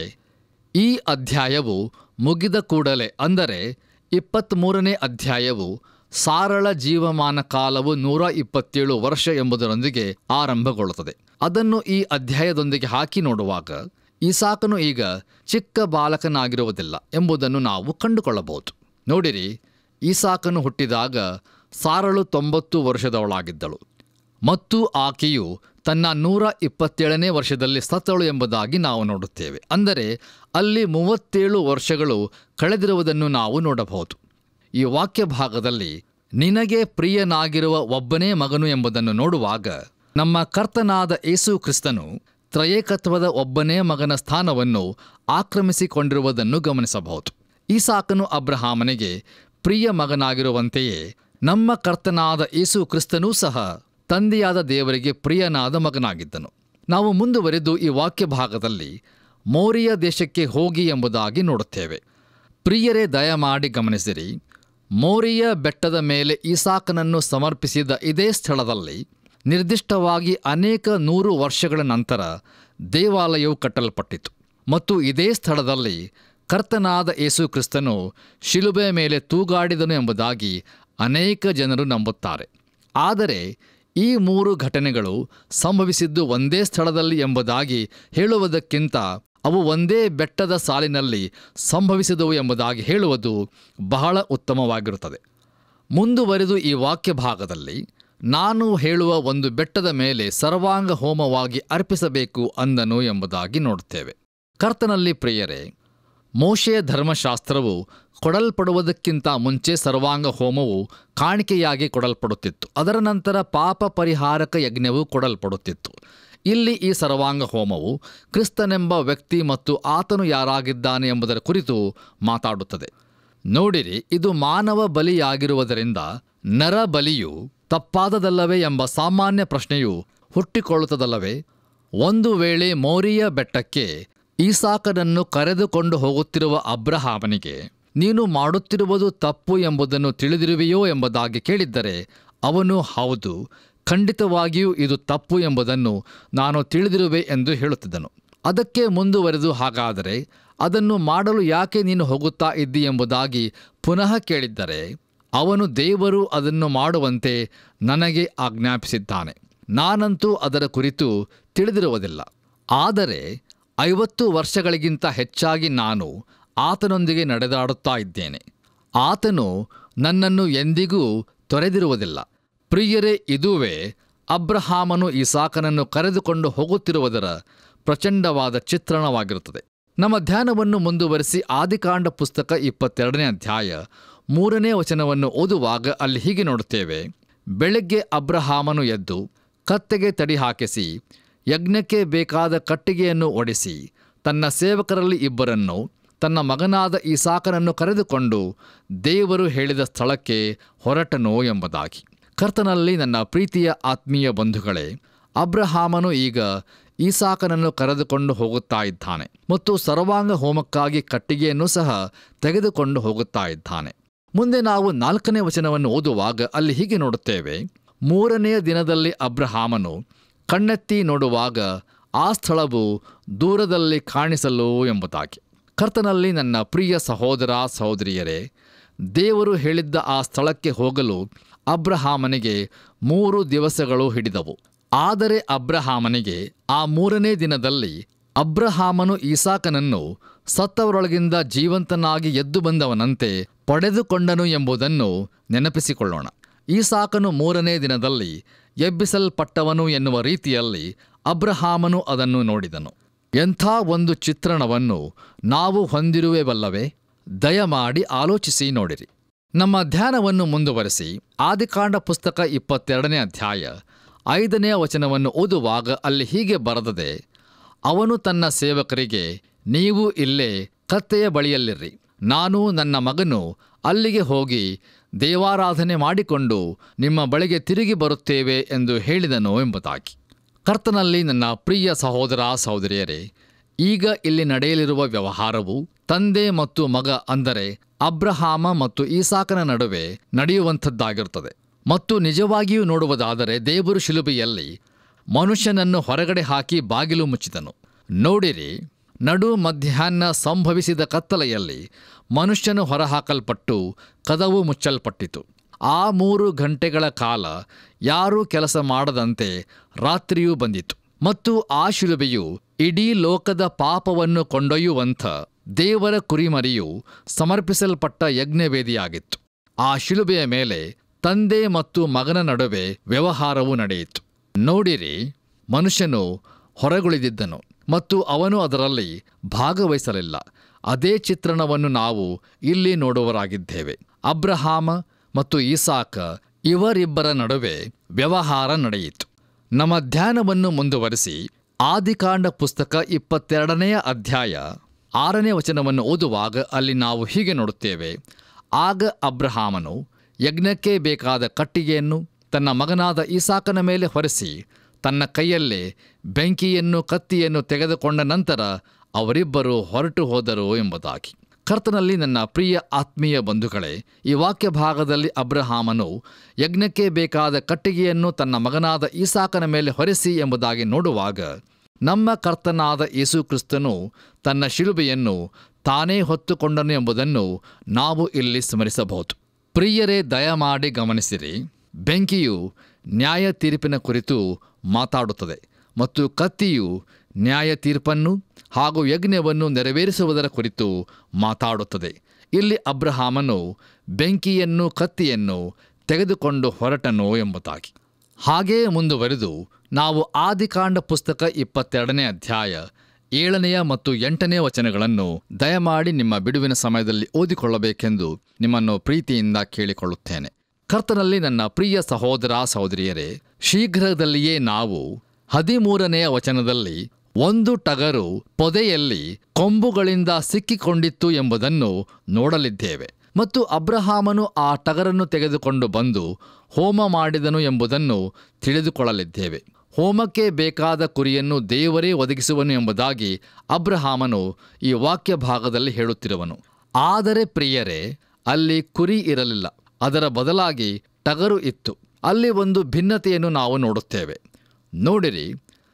ಈ ಅಧ್ಯಾಯವು ಮುಗಿದ ಕೂಡಲೇ ಅಂದರೆ ಇಪ್ಪತ್ತ್ಮೂರನೇ ಅಧ್ಯಾಯವು ಸಾರಳ ಜೀವಮಾನ ಕಾಲವು ನೂರ ಇಪ್ಪತ್ತೇಳು ವರ್ಷ ಎಂಬುದರೊಂದಿಗೆ ಆರಂಭಗೊಳ್ಳುತ್ತದೆ ಅದನ್ನು ಈ ಅಧ್ಯಾಯದೊಂದಿಗೆ ಹಾಕಿ ನೋಡುವಾಗ ಈಸಾಕನು ಈಗ ಚಿಕ್ಕ ಬಾಲಕನಾಗಿರುವುದಿಲ್ಲ ಎಂಬುದನ್ನು ನಾವು ಕಂಡುಕೊಳ್ಳಬಹುದು ನೋಡಿರಿ ಈಸಾಕನು ಹುಟ್ಟಿದಾಗ ಸಾರಳು ತೊಂಬತ್ತು ವರ್ಷದವಳಾಗಿದ್ದಳು ಮತ್ತು ಆಕೆಯು ತನ್ನ ನೂರ ಇಪ್ಪತ್ತೇಳನೇ ವರ್ಷದಲ್ಲಿ ಸತ್ತಳು ಎಂಬುದಾಗಿ ನಾವು ನೋಡುತ್ತೇವೆ ಅಂದರೆ ಅಲ್ಲಿ ಮೂವತ್ತೇಳು ವರ್ಷಗಳು ಕಳೆದಿರುವುದನ್ನು ನಾವು ನೋಡಬಹುದು ಈ ವಾಕ್ಯ ಭಾಗದಲ್ಲಿ ನಿನಗೆ ಪ್ರಿಯನಾಗಿರುವ ಒಬ್ಬನೇ ಮಗನು ಎಂಬುದನ್ನು ನೋಡುವಾಗ ನಮ್ಮ ಕರ್ತನಾದ ಯೇಸು ಕ್ರಿಸ್ತನು ತ್ರಯೇಕತ್ವದ ಒಬ್ಬನೇ ಮಗನ ಸ್ಥಾನವನ್ನು ಆಕ್ರಮಿಸಿಕೊಂಡಿರುವುದನ್ನು ಗಮನಿಸಬಹುದು ಈಸಾಕನು ಅಬ್ರಹಾಮನಿಗೆ ಪ್ರಿಯ ಮಗನಾಗಿರುವಂತೆಯೇ ನಮ್ಮ ಕರ್ತನಾದ ಯೇಸು ಕ್ರಿಸ್ತನೂ ಸಹ ತಂದೆಯಾದ ದೇವರಿಗೆ ಪ್ರಿಯನಾದ ಮಗನಾಗಿದ್ದನು ನಾವು ಮುಂದುವರೆದು ಈ ವಾಕ್ಯ ಭಾಗದಲ್ಲಿ ಮೌರ್ಯ ದೇಶಕ್ಕೆ ಹೋಗಿ ಎಂಬುದಾಗಿ ನೋಡುತ್ತೇವೆ ಪ್ರಿಯರೇ ದಯಮಾಡಿ ಗಮನಿಸಿರಿ ಮೌರ್ಯ ಬೆಟ್ಟದ ಮೇಲೆ ಈಸಾಕನನ್ನು ಸಮರ್ಪಿಸಿದ ಇದೇ ಸ್ಥಳದಲ್ಲಿ ನಿರ್ದಿಷ್ಟವಾಗಿ ಅನೇಕ ನೂರು ವರ್ಷಗಳ ನಂತರ ದೇವಾಲಯವು ಕಟ್ಟಲ್ಪಟ್ಟಿತು ಮತ್ತು ಇದೇ ಸ್ಥಳದಲ್ಲಿ ಕರ್ತನಾದ ಯೇಸು ಕ್ರಿಸ್ತನು ಶಿಲುಬೆ ಮೇಲೆ ತೂಗಾಡಿದನು ಎಂಬುದಾಗಿ ಅನೇಕ ಜನರು ನಂಬುತ್ತಾರೆ ಆದರೆ ಈ ಮೂರು ಘಟನೆಗಳು ಸಂಭವಿಸಿದ್ದು ಒಂದೇ ಸ್ಥಳದಲ್ಲಿ ಎಂಬುದಾಗಿ ಹೇಳುವುದಕ್ಕಿಂತ ಅವು ಒಂದೇ ಬೆಟ್ಟದ ಸಾಲಿನಲ್ಲಿ ಸಂಭವಿಸಿದವು ಎಂಬುದಾಗಿ ಹೇಳುವುದು ಬಹಳ ಉತ್ತಮವಾಗಿರುತ್ತದೆ ಮುಂದುವರೆದು ಈ ವಾಕ್ಯ ಭಾಗದಲ್ಲಿ ನಾನು ಹೇಳುವ ಒಂದು ಬೆಟ್ಟದ ಮೇಲೆ ಸರ್ವಾಂಗ ಹೋಮವಾಗಿ ಅರ್ಪಿಸಬೇಕು ಅಂದನು ಎಂಬುದಾಗಿ ನೋಡುತ್ತೇವೆ ಕರ್ತನಲ್ಲಿ ಪ್ರಿಯರೇ ಮೋಶೆಯ ಧರ್ಮಶಾಸ್ತ್ರವು ಕೊಡಲ್ಪಡುವುದಕ್ಕಿಂತ ಮುಂಚೆ ಸರ್ವಾಂಗ ಹೋಮವು ಕಾಣಿಕೆಯಾಗಿ ಕೊಡಲ್ಪಡುತ್ತಿತ್ತು ಅದರ ನಂತರ ಪಾಪ ಪರಿಹಾರಕ ಯಜ್ಞವು ಕೊಡಲ್ಪಡುತ್ತಿತ್ತು ಇಲ್ಲಿ ಈ ಸರ್ವಾಂಗ ಹೋಮವು ಕ್ರಿಸ್ತನೆಂಬ ವ್ಯಕ್ತಿ ಮತ್ತು ಆತನು ಯಾರಾಗಿದ್ದಾನೆ ಎಂಬುದರ ಕುರಿತು ಮಾತಾಡುತ್ತದೆ ನೋಡಿರಿ ಇದು ಮಾನವ ಬಲಿಯಾಗಿರುವುದರಿಂದ ನರ ಬಲಿಯು ತಪ್ಪಾದದಲ್ಲವೇ ಎಂಬ ಸಾಮಾನ್ಯ ಪ್ರಶ್ನೆಯು ಹುಟ್ಟಿಕೊಳ್ಳುತ್ತದಲ್ಲವೇ ಒಂದು ವೇಳೆ ಮೌರಿಯ ಬೆಟ್ಟಕ್ಕೆ ಈಸಾಕನನ್ನು ಕರೆದುಕೊಂಡು ಹೋಗುತ್ತಿರುವ ಅಬ್ರಹಾಮನಿಗೆ ನೀನು ಮಾಡುತ್ತಿರುವುದು ತಪ್ಪು ಎಂಬುದನ್ನು ತಿಳಿದಿರುವೆಯೋ ಎಂಬುದಾಗಿ ಕೇಳಿದ್ದರೆ ಅವನು ಹೌದು ಖಂಡಿತವಾಗಿಯೂ ಇದು ತಪ್ಪು ಎಂಬುದನ್ನು ನಾನು ತಿಳಿದಿರುವೆ ಎಂದು ಹೇಳುತ್ತಿದ್ದನು ಅದಕ್ಕೆ ಮುಂದುವರೆದು ಹಾಗಾದರೆ ಅದನ್ನು ಮಾಡಲು ಯಾಕೆ ನೀನು ಹೋಗುತ್ತಾ ಇದ್ದಿ ಎಂಬುದಾಗಿ ಪುನಃ ಕೇಳಿದ್ದರೆ ಅವನು ದೇವರು ಅದನ್ನು ಮಾಡುವಂತೆ ನನಗೆ ಆಜ್ಞಾಪಿಸಿದ್ದಾನೆ ನಾನಂತೂ ಅದರ ಕುರಿತು ತಿಳಿದಿರುವುದಿಲ್ಲ ಆದರೆ ಐವತ್ತು ವರ್ಷಗಳಿಗಿಂತ ಹೆಚ್ಚಾಗಿ ನಾನು ಆತನೊಂದಿಗೆ ನಡೆದಾಡುತ್ತಾ ಇದ್ದೇನೆ ಆತನು ನನ್ನನ್ನು ಎಂದಿಗೂ ತೊರೆದಿರುವುದಿಲ್ಲ ಪ್ರಿಯರೇ ಇದುವೇ ಅಬ್ರಹಾಮನು ಇಸಾಕನನ್ನು ಕರೆದುಕೊಂಡು ಹೋಗುತ್ತಿರುವುದರ ಪ್ರಚಂಡವಾದ ಚಿತ್ರಣವಾಗಿರುತ್ತದೆ ನಮ್ಮ ಧ್ಯಾನವನ್ನು ಮುಂದುವರಿಸಿ ಆದಿಕಾಂಡ ಪುಸ್ತಕ ಇಪ್ಪತ್ತೆರಡನೇ ಅಧ್ಯಾಯ ಮೂರನೇ ವಚನವನ್ನು ಓದುವಾಗ ಅಲ್ಲಿ ಹೀಗೆ ನೋಡುತ್ತೇವೆ ಬೆಳಗ್ಗೆ ಅಬ್ರಹಾಮನು ಎದ್ದು ಕತ್ತೆಗೆ ತಡಿ ಹಾಕಿಸಿ ಯಜ್ಞಕ್ಕೆ ಬೇಕಾದ ಕಟ್ಟಿಗೆಯನ್ನು ಒಡಿಸಿ ತನ್ನ ಸೇವಕರಲ್ಲಿ ಇಬ್ಬರನ್ನು ತನ್ನ ಮಗನಾದ ಈಸಾಕನನ್ನು ಕರೆದುಕೊಂಡು ದೇವರು ಹೇಳಿದ ಸ್ಥಳಕ್ಕೆ ಹೊರಟನು ಎಂಬುದಾಗಿ ಕರ್ತನಲ್ಲಿ ನನ್ನ ಪ್ರೀತಿಯ ಆತ್ಮೀಯ ಬಂಧುಗಳೇ ಅಬ್ರಹಾಮನು ಈಗ ಈಸಾಕನನ್ನು ಕರೆದುಕೊಂಡು ಹೋಗುತ್ತಾ ಇದ್ದಾನೆ ಮತ್ತು ಸರ್ವಾಂಗ ಹೋಮಕ್ಕಾಗಿ ಕಟ್ಟಿಗೆಯನ್ನು ಸಹ ತೆಗೆದುಕೊಂಡು ಹೋಗುತ್ತಾ ಇದ್ದಾನೆ ಮುಂದೆ ನಾವು ನಾಲ್ಕನೇ ವಚನವನ್ನು ಓದುವಾಗ ಅಲ್ಲಿ ಹೀಗೆ ನೋಡುತ್ತೇವೆ ಮೂರನೆಯ ದಿನದಲ್ಲಿ ಅಬ್ರಹಾಮನು ಕಣ್ಣೆತ್ತಿ ನೋಡುವಾಗ ಆ ಸ್ಥಳವು ದೂರದಲ್ಲಿ ಕಾಣಿಸಲು ಎಂಬುದಾಗಿ ಕರ್ತನಲ್ಲಿ ನನ್ನ ಪ್ರಿಯ ಸಹೋದರ ಸಹೋದರಿಯರೇ ದೇವರು ಹೇಳಿದ್ದ ಆ ಸ್ಥಳಕ್ಕೆ ಹೋಗಲು ಅಬ್ರಹಾಮನಿಗೆ ಮೂರು ದಿವಸಗಳು ಹಿಡಿದವು ಆದರೆ ಅಬ್ರಹಾಮನಿಗೆ ಆ ಮೂರನೇ ದಿನದಲ್ಲಿ ಅಬ್ರಹಾಮನು ಈಸಾಕನನ್ನು ಸತ್ತವರೊಳಗಿಂದ ಜೀವಂತನಾಗಿ ಎದ್ದು ಬಂದವನಂತೆ ಪಡೆದುಕೊಂಡನು ಎಂಬುದನ್ನು ನೆನಪಿಸಿಕೊಳ್ಳೋಣ ಈಸಾಕನು ಮೂರನೇ ದಿನದಲ್ಲಿ ಎಬ್ಬಿಸಲ್ಪಟ್ಟವನು ಎನ್ನುವ ರೀತಿಯಲ್ಲಿ ಅಬ್ರಹಾಮನು ಅದನ್ನು ನೋಡಿದನು ಎಂಥ ಒಂದು ಚಿತ್ರಣವನ್ನು ನಾವು ಹೊಂದಿರುವೆವಲ್ಲವೇ ದಯಮಾಡಿ ಆಲೋಚಿಸಿ ನೋಡಿರಿ ನಮ್ಮ ಧ್ಯಾನವನ್ನು ಮುಂದುವರೆಸಿ ಆದಿಕಾಂಡ ಪುಸ್ತಕ ಇಪ್ಪತ್ತೆರಡನೇ ಅಧ್ಯಾಯ ಐದನೇ ವಚನವನ್ನು ಓದುವಾಗ ಅಲ್ಲಿ ಹೀಗೆ ಬರೆದದೆ ಅವನು ತನ್ನ ಸೇವಕರಿಗೆ ನೀವು ಇಲ್ಲೇ ಕತ್ತೆಯ ಬಳಿಯಲ್ಲಿರ್ರಿ ನಾನು ನನ್ನ ಮಗನು ಅಲ್ಲಿಗೆ ಹೋಗಿ ದೇವಾರಾಧನೆ ಮಾಡಿಕೊಂಡು ನಿಮ್ಮ ಬಳಿಗೆ ತಿರುಗಿ ಬರುತ್ತೇವೆ ಎಂದು ಹೇಳಿದನು ಎಂಬುದಾಗಿ ಕರ್ತನಲ್ಲಿ ನನ್ನ ಪ್ರಿಯ ಸಹೋದರ ಸಹೋದರಿಯರೇ ಈಗ ಇಲ್ಲಿ ನಡೆಯಲಿರುವ ವ್ಯವಹಾರವು ತಂದೆ ಮತ್ತು ಮಗ ಅಂದರೆ ಅಬ್ರಹಾಮ ಮತ್ತು ಈಸಾಕನ ನಡುವೆ ನಡೆಯುವಂಥದ್ದಾಗಿರುತ್ತದೆ ಮತ್ತು ನಿಜವಾಗಿಯೂ ನೋಡುವುದಾದರೆ ದೇವರು ಶಿಲುಬೆಯಲ್ಲಿ ಮನುಷ್ಯನನ್ನು ಹೊರಗಡೆ ಹಾಕಿ ಬಾಗಿಲು ಮುಚ್ಚಿದನು ನೋಡಿರಿ ನಡು ಮಧ್ಯಾಹ್ನ ಸಂಭವಿಸಿದ ಕತ್ತಲೆಯಲ್ಲಿ ಮನುಷ್ಯನು ಹೊರಹಾಕಲ್ಪಟ್ಟು ಕದವು ಮುಚ್ಚಲ್ಪಟ್ಟಿತು ಆ ಮೂರು ಗಂಟೆಗಳ ಕಾಲ ಯಾರೂ ಕೆಲಸ ಮಾಡದಂತೆ ರಾತ್ರಿಯೂ ಬಂದಿತು ಮತ್ತು ಆ ಶಿಲುಬೆಯು ಇಡೀ ಲೋಕದ ಪಾಪವನ್ನು ಕೊಂಡೊಯ್ಯುವಂಥ ದೇವರ ಕುರಿಮರಿಯು ಸಮರ್ಪಿಸಲ್ಪಟ್ಟ ಯಜ್ಞವೇದಿಯಾಗಿತ್ತು ಆ ಶಿಲುಬೆಯ ಮೇಲೆ ತಂದೆ ಮತ್ತು ಮಗನ ನಡುವೆ ವ್ಯವಹಾರವು ನಡೆಯಿತು ನೋಡಿರಿ ಮನುಷ್ಯನು ಹೊರಗುಳಿದಿದ್ದನು ಮತ್ತು ಅವನು ಅದರಲ್ಲಿ ಭಾಗವಹಿಸಲಿಲ್ಲ ಅದೇ ಚಿತ್ರಣವನ್ನು ನಾವು ಇಲ್ಲಿ ನೋಡುವರಾಗಿದ್ದೇವೆ ಅಬ್ರಹಾಮ ಮತ್ತು ಈಸಾಕ ಇವರಿಬ್ಬರ ನಡುವೆ ವ್ಯವಹಾರ ನಡೆಯಿತು ನಮ್ಮ ಧ್ಯಾನವನ್ನು ಮುಂದುವರಿಸಿ ಆದಿಕಾಂಡ ಪುಸ್ತಕ ಇಪ್ಪತ್ತೆರಡನೆಯ ಅಧ್ಯಾಯ ಆರನೇ ವಚನವನ್ನು ಓದುವಾಗ ಅಲ್ಲಿ ನಾವು ಹೀಗೆ ನೋಡುತ್ತೇವೆ ಆಗ ಅಬ್ರಹಾಮನು ಯಜ್ಞಕ್ಕೆ ಬೇಕಾದ ಕಟ್ಟಿಗೆಯನ್ನು ತನ್ನ ಮಗನಾದ ಈಸಾಕನ ಮೇಲೆ ಹೊರಿಸಿ ತನ್ನ ಕೈಯಲ್ಲೇ ಬೆಂಕಿಯನ್ನು ಕತ್ತಿಯನ್ನು ತೆಗೆದುಕೊಂಡ ನಂತರ ಅವರಿಬ್ಬರು ಹೊರಟು ಹೋದರು ಎಂಬುದಾಗಿ ಕರ್ತನಲ್ಲಿ ನನ್ನ ಪ್ರಿಯ ಆತ್ಮೀಯ ಬಂಧುಗಳೇ ಈ ವಾಕ್ಯ ಭಾಗದಲ್ಲಿ ಅಬ್ರಹಾಮನು ಯಜ್ಞಕ್ಕೆ ಬೇಕಾದ ಕಟ್ಟಿಗೆಯನ್ನು ತನ್ನ ಮಗನಾದ ಈಸಾಕನ ಮೇಲೆ ಹೊರಿಸಿ ಎಂಬುದಾಗಿ ನೋಡುವಾಗ ನಮ್ಮ ಕರ್ತನಾದ ಯೇಸು ಕ್ರಿಸ್ತನು ತನ್ನ ಶಿಲುಬೆಯನ್ನು ತಾನೇ ಹೊತ್ತುಕೊಂಡನು ಎಂಬುದನ್ನು ನಾವು ಇಲ್ಲಿ ಸ್ಮರಿಸಬಹುದು ಪ್ರಿಯರೇ ದಯಮಾಡಿ ಗಮನಿಸಿರಿ ಬೆಂಕಿಯು ನ್ಯಾಯ ತೀರ್ಪಿನ ಕುರಿತು ಮಾತಾಡುತ್ತದೆ ಮತ್ತು ಕತ್ತಿಯು ನ್ಯಾಯ ತೀರ್ಪನ್ನು ಹಾಗೂ ಯಜ್ಞವನ್ನು ನೆರವೇರಿಸುವುದರ ಕುರಿತು ಮಾತಾಡುತ್ತದೆ ಇಲ್ಲಿ ಅಬ್ರಹಾಮನು ಬೆಂಕಿಯನ್ನು ಕತ್ತಿಯನ್ನು ತೆಗೆದುಕೊಂಡು ಹೊರಟನು ಎಂಬುದಾಗಿ ಹಾಗೆಯೇ ಮುಂದುವರೆದು ನಾವು ಆದಿಕಾಂಡ ಪುಸ್ತಕ ಇಪ್ಪತ್ತೆರಡನೇ ಅಧ್ಯಾಯ ಏಳನೆಯ ಮತ್ತು ಎಂಟನೇ ವಚನಗಳನ್ನು ದಯಮಾಡಿ ನಿಮ್ಮ ಬಿಡುವಿನ ಸಮಯದಲ್ಲಿ ಓದಿಕೊಳ್ಳಬೇಕೆಂದು ನಿಮ್ಮನ್ನು ಪ್ರೀತಿಯಿಂದ ಕೇಳಿಕೊಳ್ಳುತ್ತೇನೆ ಕರ್ತನಲ್ಲಿ ನನ್ನ ಪ್ರಿಯ ಸಹೋದರ ಸಹೋದರಿಯರೇ ಶೀಘ್ರದಲ್ಲಿಯೇ ನಾವು ಹದಿಮೂರನೆಯ ವಚನದಲ್ಲಿ ಒಂದು ಟಗರು ಪೊದೆಯಲ್ಲಿ ಕೊಂಬುಗಳಿಂದ ಸಿಕ್ಕಿಕೊಂಡಿತ್ತು ಎಂಬುದನ್ನು ನೋಡಲಿದ್ದೇವೆ ಮತ್ತು ಅಬ್ರಹಾಮನು ಆ ಟಗರನ್ನು ತೆಗೆದುಕೊಂಡು ಬಂದು ಹೋಮ ಮಾಡಿದನು ಎಂಬುದನ್ನು ತಿಳಿದುಕೊಳ್ಳಲಿದ್ದೇವೆ ಹೋಮಕ್ಕೆ ಬೇಕಾದ ಕುರಿಯನ್ನು ದೇವರೇ ಒದಗಿಸುವನು ಎಂಬುದಾಗಿ ಅಬ್ರಹಾಮನು ಈ ವಾಕ್ಯ ಭಾಗದಲ್ಲಿ ಹೇಳುತ್ತಿರುವನು ಆದರೆ ಪ್ರಿಯರೇ ಅಲ್ಲಿ ಕುರಿ ಇರಲಿಲ್ಲ ಅದರ ಬದಲಾಗಿ ಟಗರು ಇತ್ತು ಅಲ್ಲಿ ಒಂದು ಭಿನ್ನತೆಯನ್ನು ನಾವು ನೋಡುತ್ತೇವೆ ನೋಡಿರಿ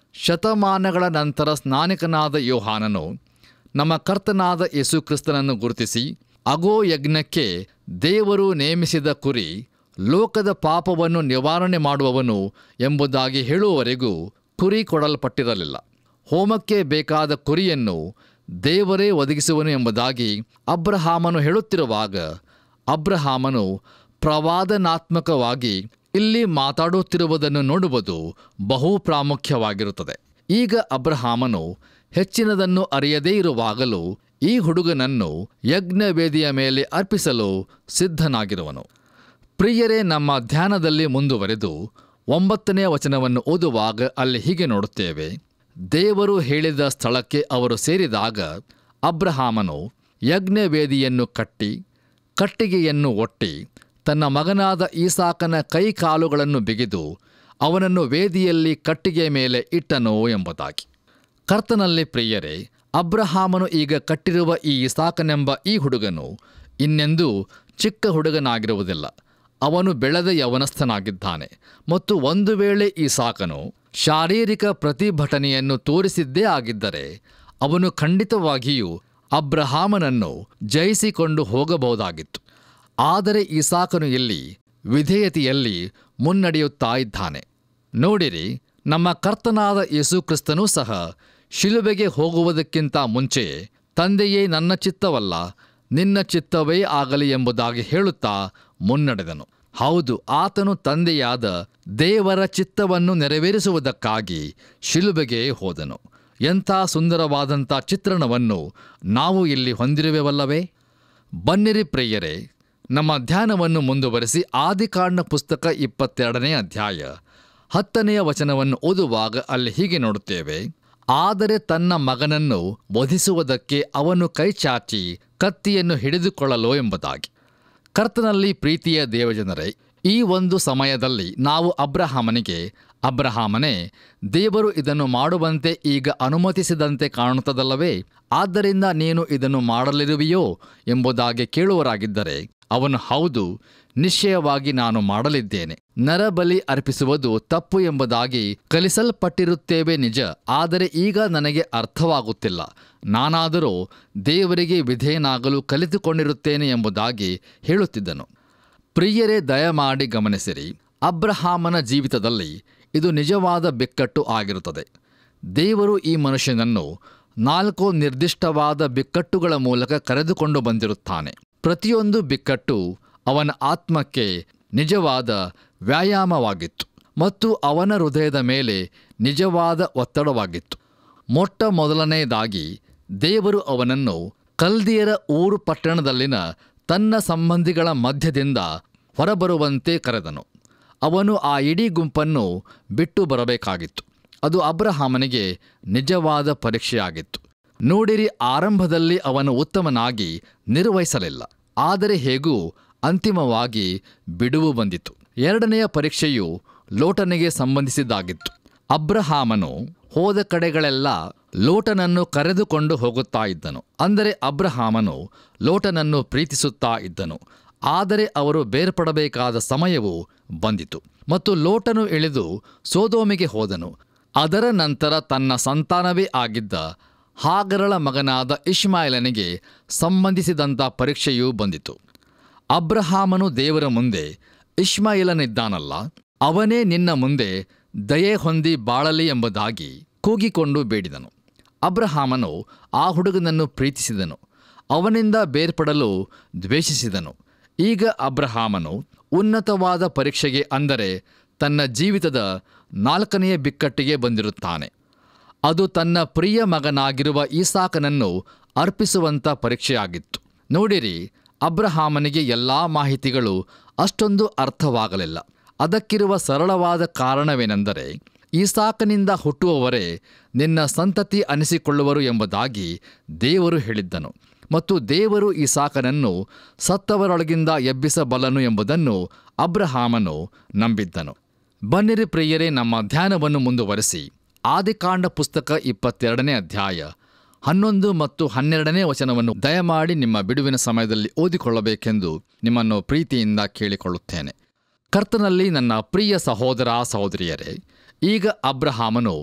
ಶತಮಾನಗಳ ನಂತರ ಸ್ನಾನಿಕನಾದ ಯೋಹಾನನು ನಮ್ಮ ಕರ್ತನಾದ ಯೇಸು ಕ್ರಿಸ್ತನನ್ನು ಗುರುತಿಸಿ ಅಗೋ ಯಜ್ಞಕ್ಕೆ ದೇವರು ನೇಮಿಸಿದ ಕುರಿ ಲೋಕದ ಪಾಪವನ್ನು ನಿವಾರಣೆ ಮಾಡುವವನು ಎಂಬುದಾಗಿ ಹೇಳುವವರೆಗೂ ಕುರಿ ಕೊಡಲ್ಪಟ್ಟಿರಲಿಲ್ಲ ಹೋಮಕ್ಕೆ ಬೇಕಾದ ಕುರಿಯನ್ನು ದೇವರೇ ಒದಗಿಸುವನು ಎಂಬುದಾಗಿ ಅಬ್ರಹಾಮನು ಹೇಳುತ್ತಿರುವಾಗ ಅಬ್ರಹಾಮನು ಪ್ರವಾದನಾತ್ಮಕವಾಗಿ ಇಲ್ಲಿ ಮಾತಾಡುತ್ತಿರುವುದನ್ನು ನೋಡುವುದು ಬಹು ಪ್ರಾಮುಖ್ಯವಾಗಿರುತ್ತದೆ ಈಗ ಅಬ್ರಹಾಮನು ಹೆಚ್ಚಿನದನ್ನು ಅರಿಯದೇ ಇರುವಾಗಲೂ ಈ ಹುಡುಗನನ್ನು ಯಜ್ಞವೇದಿಯ ಮೇಲೆ ಅರ್ಪಿಸಲು ಸಿದ್ಧನಾಗಿರುವನು ಪ್ರಿಯರೇ ನಮ್ಮ ಧ್ಯಾನದಲ್ಲಿ ಮುಂದುವರೆದು ಒಂಬತ್ತನೇ ವಚನವನ್ನು ಓದುವಾಗ ಅಲ್ಲಿ ಹೀಗೆ ನೋಡುತ್ತೇವೆ ದೇವರು ಹೇಳಿದ ಸ್ಥಳಕ್ಕೆ ಅವರು ಸೇರಿದಾಗ ಅಬ್ರಹಾಮನು ಯಜ್ಞವೇದಿಯನ್ನು ಕಟ್ಟಿ ಕಟ್ಟಿಗೆಯನ್ನು ಒಟ್ಟಿ ತನ್ನ ಮಗನಾದ ಈಸಾಕನ ಕೈಕಾಲುಗಳನ್ನು ಬಿಗಿದು ಅವನನ್ನು ವೇದಿಯಲ್ಲಿ ಕಟ್ಟಿಗೆ ಮೇಲೆ ಇಟ್ಟನು ಎಂಬುದಾಗಿ ಕರ್ತನಲ್ಲಿ ಪ್ರಿಯರೇ ಅಬ್ರಹಾಮನು ಈಗ ಕಟ್ಟಿರುವ ಈ ಇಸಾಕನೆಂಬ ಈ ಹುಡುಗನು ಇನ್ನೆಂದೂ ಚಿಕ್ಕ ಹುಡುಗನಾಗಿರುವುದಿಲ್ಲ ಅವನು ಬೆಳೆದ ಯವನಸ್ಥನಾಗಿದ್ದಾನೆ ಮತ್ತು ಒಂದು ವೇಳೆ ಈ ಸಾಕನು ಶಾರೀರಿಕ ಪ್ರತಿಭಟನೆಯನ್ನು ತೋರಿಸಿದ್ದೇ ಆಗಿದ್ದರೆ ಅವನು ಖಂಡಿತವಾಗಿಯೂ ಅಬ್ರಹಾಮನನ್ನು ಜಯಿಸಿಕೊಂಡು ಹೋಗಬಹುದಾಗಿತ್ತು ಆದರೆ ಈಸಾಕನು ಇಲ್ಲಿ ವಿಧೇಯತೆಯಲ್ಲಿ ಮುನ್ನಡೆಯುತ್ತಾ ಇದ್ದಾನೆ ನೋಡಿರಿ ನಮ್ಮ ಕರ್ತನಾದ ಯೇಸು ಕ್ರಿಸ್ತನೂ ಸಹ ಶಿಲುಬೆಗೆ ಹೋಗುವುದಕ್ಕಿಂತ ಮುಂಚೆ ತಂದೆಯೇ ನನ್ನ ಚಿತ್ತವಲ್ಲ ನಿನ್ನ ಚಿತ್ತವೇ ಆಗಲಿ ಎಂಬುದಾಗಿ ಹೇಳುತ್ತಾ ಮುನ್ನಡೆದನು ಹೌದು ಆತನು ತಂದೆಯಾದ ದೇವರ ಚಿತ್ತವನ್ನು ನೆರವೇರಿಸುವುದಕ್ಕಾಗಿ ಶಿಲುಬೆಗೆ ಹೋದನು ಎಂಥ ಸುಂದರವಾದಂಥ ಚಿತ್ರಣವನ್ನು ನಾವು ಇಲ್ಲಿ ಹೊಂದಿರುವೆವಲ್ಲವೇ ಬನ್ನಿರಿ ಪ್ರಿಯರೇ ನಮ್ಮ ಧ್ಯಾನವನ್ನು ಮುಂದುವರೆಸಿ ಆದಿಕಾಂಡ ಪುಸ್ತಕ ಇಪ್ಪತ್ತೆರಡನೇ ಅಧ್ಯಾಯ ಹತ್ತನೆಯ ವಚನವನ್ನು ಓದುವಾಗ ಅಲ್ಲಿ ಹೀಗೆ ನೋಡುತ್ತೇವೆ ಆದರೆ ತನ್ನ ಮಗನನ್ನು ವಧಿಸುವುದಕ್ಕೆ ಅವನು ಕೈಚಾಚಿ ಕತ್ತಿಯನ್ನು ಹಿಡಿದುಕೊಳ್ಳಲು ಎಂಬುದಾಗಿ ಕರ್ತನಲ್ಲಿ ಪ್ರೀತಿಯ ದೇವಜನರೇ ಈ ಒಂದು ಸಮಯದಲ್ಲಿ ನಾವು ಅಬ್ರಹಾಮನಿಗೆ ಅಬ್ರಹಾಮನೇ ದೇವರು ಇದನ್ನು ಮಾಡುವಂತೆ ಈಗ ಅನುಮತಿಸಿದಂತೆ ಕಾಣುತ್ತದಲ್ಲವೇ ಆದ್ದರಿಂದ ನೀನು ಇದನ್ನು ಮಾಡಲಿರುವೆಯೋ ಎಂಬುದಾಗಿ ಕೇಳುವರಾಗಿದ್ದರೆ ಅವನು ಹೌದು ನಿಶ್ಚಯವಾಗಿ ನಾನು ಮಾಡಲಿದ್ದೇನೆ ನರಬಲಿ ಅರ್ಪಿಸುವುದು ತಪ್ಪು ಎಂಬುದಾಗಿ ಕಲಿಸಲ್ಪಟ್ಟಿರುತ್ತೇವೆ ನಿಜ ಆದರೆ ಈಗ ನನಗೆ ಅರ್ಥವಾಗುತ್ತಿಲ್ಲ ನಾನಾದರೂ ದೇವರಿಗೆ ವಿಧೇಯನಾಗಲು ಕಲಿತುಕೊಂಡಿರುತ್ತೇನೆ ಎಂಬುದಾಗಿ ಹೇಳುತ್ತಿದ್ದನು ಪ್ರಿಯರೇ ದಯಮಾಡಿ ಗಮನಿಸಿರಿ ಅಬ್ರಹಾಮನ ಜೀವಿತದಲ್ಲಿ ಇದು ನಿಜವಾದ ಬಿಕ್ಕಟ್ಟು ಆಗಿರುತ್ತದೆ ದೇವರು ಈ ಮನುಷ್ಯನನ್ನು ನಾಲ್ಕು ನಿರ್ದಿಷ್ಟವಾದ ಬಿಕ್ಕಟ್ಟುಗಳ ಮೂಲಕ ಕರೆದುಕೊಂಡು ಬಂದಿರುತ್ತಾನೆ ಪ್ರತಿಯೊಂದು ಬಿಕ್ಕಟ್ಟು ಅವನ ಆತ್ಮಕ್ಕೆ ನಿಜವಾದ ವ್ಯಾಯಾಮವಾಗಿತ್ತು ಮತ್ತು ಅವನ ಹೃದಯದ ಮೇಲೆ ನಿಜವಾದ ಒತ್ತಡವಾಗಿತ್ತು ಮೊಟ್ಟ ಮೊದಲನೆಯದಾಗಿ ದೇವರು ಅವನನ್ನು ಕಲ್ದಿಯರ ಊರು ಪಟ್ಟಣದಲ್ಲಿನ ತನ್ನ ಸಂಬಂಧಿಗಳ ಮಧ್ಯದಿಂದ ಹೊರಬರುವಂತೆ ಕರೆದನು ಅವನು ಆ ಇಡೀ ಗುಂಪನ್ನು ಬಿಟ್ಟು ಬರಬೇಕಾಗಿತ್ತು ಅದು ಅಬ್ರಹಾಮನಿಗೆ ನಿಜವಾದ ಪರೀಕ್ಷೆಯಾಗಿತ್ತು ನೋಡಿರಿ ಆರಂಭದಲ್ಲಿ ಅವನು ಉತ್ತಮನಾಗಿ ನಿರ್ವಹಿಸಲಿಲ್ಲ ಆದರೆ ಹೇಗೂ ಅಂತಿಮವಾಗಿ ಬಿಡುವು ಬಂದಿತು ಎರಡನೆಯ ಪರೀಕ್ಷೆಯು ಲೋಟನಿಗೆ ಸಂಬಂಧಿಸಿದ್ದಾಗಿತ್ತು ಅಬ್ರಹಾಮನು ಹೋದ ಕಡೆಗಳೆಲ್ಲ ಲೋಟನನ್ನು ಕರೆದುಕೊಂಡು ಹೋಗುತ್ತಾ ಇದ್ದನು ಅಂದರೆ ಅಬ್ರಹಾಮನು ಲೋಟನನ್ನು ಪ್ರೀತಿಸುತ್ತಾ ಇದ್ದನು ಆದರೆ ಅವರು ಬೇರ್ಪಡಬೇಕಾದ ಸಮಯವು ಬಂದಿತು ಮತ್ತು ಲೋಟನು ಇಳಿದು ಸೋದೋಮಿಗೆ ಹೋದನು ಅದರ ನಂತರ ತನ್ನ ಸಂತಾನವೇ ಆಗಿದ್ದ ಹಾಗರಳ ಮಗನಾದ ಇಷ್ಮಾಯಲನಿಗೆ ಸಂಬಂಧಿಸಿದಂಥ ಪರೀಕ್ಷೆಯೂ ಬಂದಿತು ಅಬ್ರಹಾಮನು ದೇವರ ಮುಂದೆ ಇಷ್ಮಾಯಿಲನಿದ್ದಾನಲ್ಲ ಅವನೇ ನಿನ್ನ ಮುಂದೆ ದಯೆ ಹೊಂದಿ ಬಾಳಲಿ ಎಂಬುದಾಗಿ ಕೂಗಿಕೊಂಡು ಬೇಡಿದನು ಅಬ್ರಹಾಮನು ಆ ಹುಡುಗನನ್ನು ಪ್ರೀತಿಸಿದನು ಅವನಿಂದ ಬೇರ್ಪಡಲು ದ್ವೇಷಿಸಿದನು ಈಗ ಅಬ್ರಹಾಮನು ಉನ್ನತವಾದ ಪರೀಕ್ಷೆಗೆ ಅಂದರೆ ತನ್ನ ಜೀವಿತದ ನಾಲ್ಕನೆಯ ಬಿಕ್ಕಟ್ಟಿಗೆ ಬಂದಿರುತ್ತಾನೆ ಅದು ತನ್ನ ಪ್ರಿಯ ಮಗನಾಗಿರುವ ಈಸಾಕನನ್ನು ಅರ್ಪಿಸುವಂಥ ಪರೀಕ್ಷೆಯಾಗಿತ್ತು ನೋಡಿರಿ ಅಬ್ರಹಾಮನಿಗೆ ಎಲ್ಲ ಮಾಹಿತಿಗಳು ಅಷ್ಟೊಂದು ಅರ್ಥವಾಗಲಿಲ್ಲ ಅದಕ್ಕಿರುವ ಸರಳವಾದ ಕಾರಣವೇನೆಂದರೆ ಈಸಾಕನಿಂದ ಹುಟ್ಟುವವರೇ ನಿನ್ನ ಸಂತತಿ ಅನಿಸಿಕೊಳ್ಳುವರು ಎಂಬುದಾಗಿ ದೇವರು ಹೇಳಿದ್ದನು ಮತ್ತು ದೇವರು ಈಸಾಕನನ್ನು ಸತ್ತವರೊಳಗಿಂದ ಎಬ್ಬಿಸಬಲ್ಲನು ಎಂಬುದನ್ನು ಅಬ್ರಹಾಮನು ನಂಬಿದ್ದನು ಬನ್ನಿರಿ ಪ್ರಿಯರೇ ನಮ್ಮ ಧ್ಯಾನವನ್ನು ಮುಂದುವರೆಸಿ ಆದಿಕಾಂಡ ಪುಸ್ತಕ ಇಪ್ಪತ್ತೆರಡನೇ ಅಧ್ಯಾಯ ಹನ್ನೊಂದು ಮತ್ತು ಹನ್ನೆರಡನೇ ವಚನವನ್ನು ದಯಮಾಡಿ ನಿಮ್ಮ ಬಿಡುವಿನ ಸಮಯದಲ್ಲಿ ಓದಿಕೊಳ್ಳಬೇಕೆಂದು ನಿಮ್ಮನ್ನು ಪ್ರೀತಿಯಿಂದ ಕೇಳಿಕೊಳ್ಳುತ್ತೇನೆ ಕರ್ತನಲ್ಲಿ ನನ್ನ ಪ್ರಿಯ ಸಹೋದರ ಸಹೋದರಿಯರೇ ಈಗ ಅಬ್ರಹಾಮನು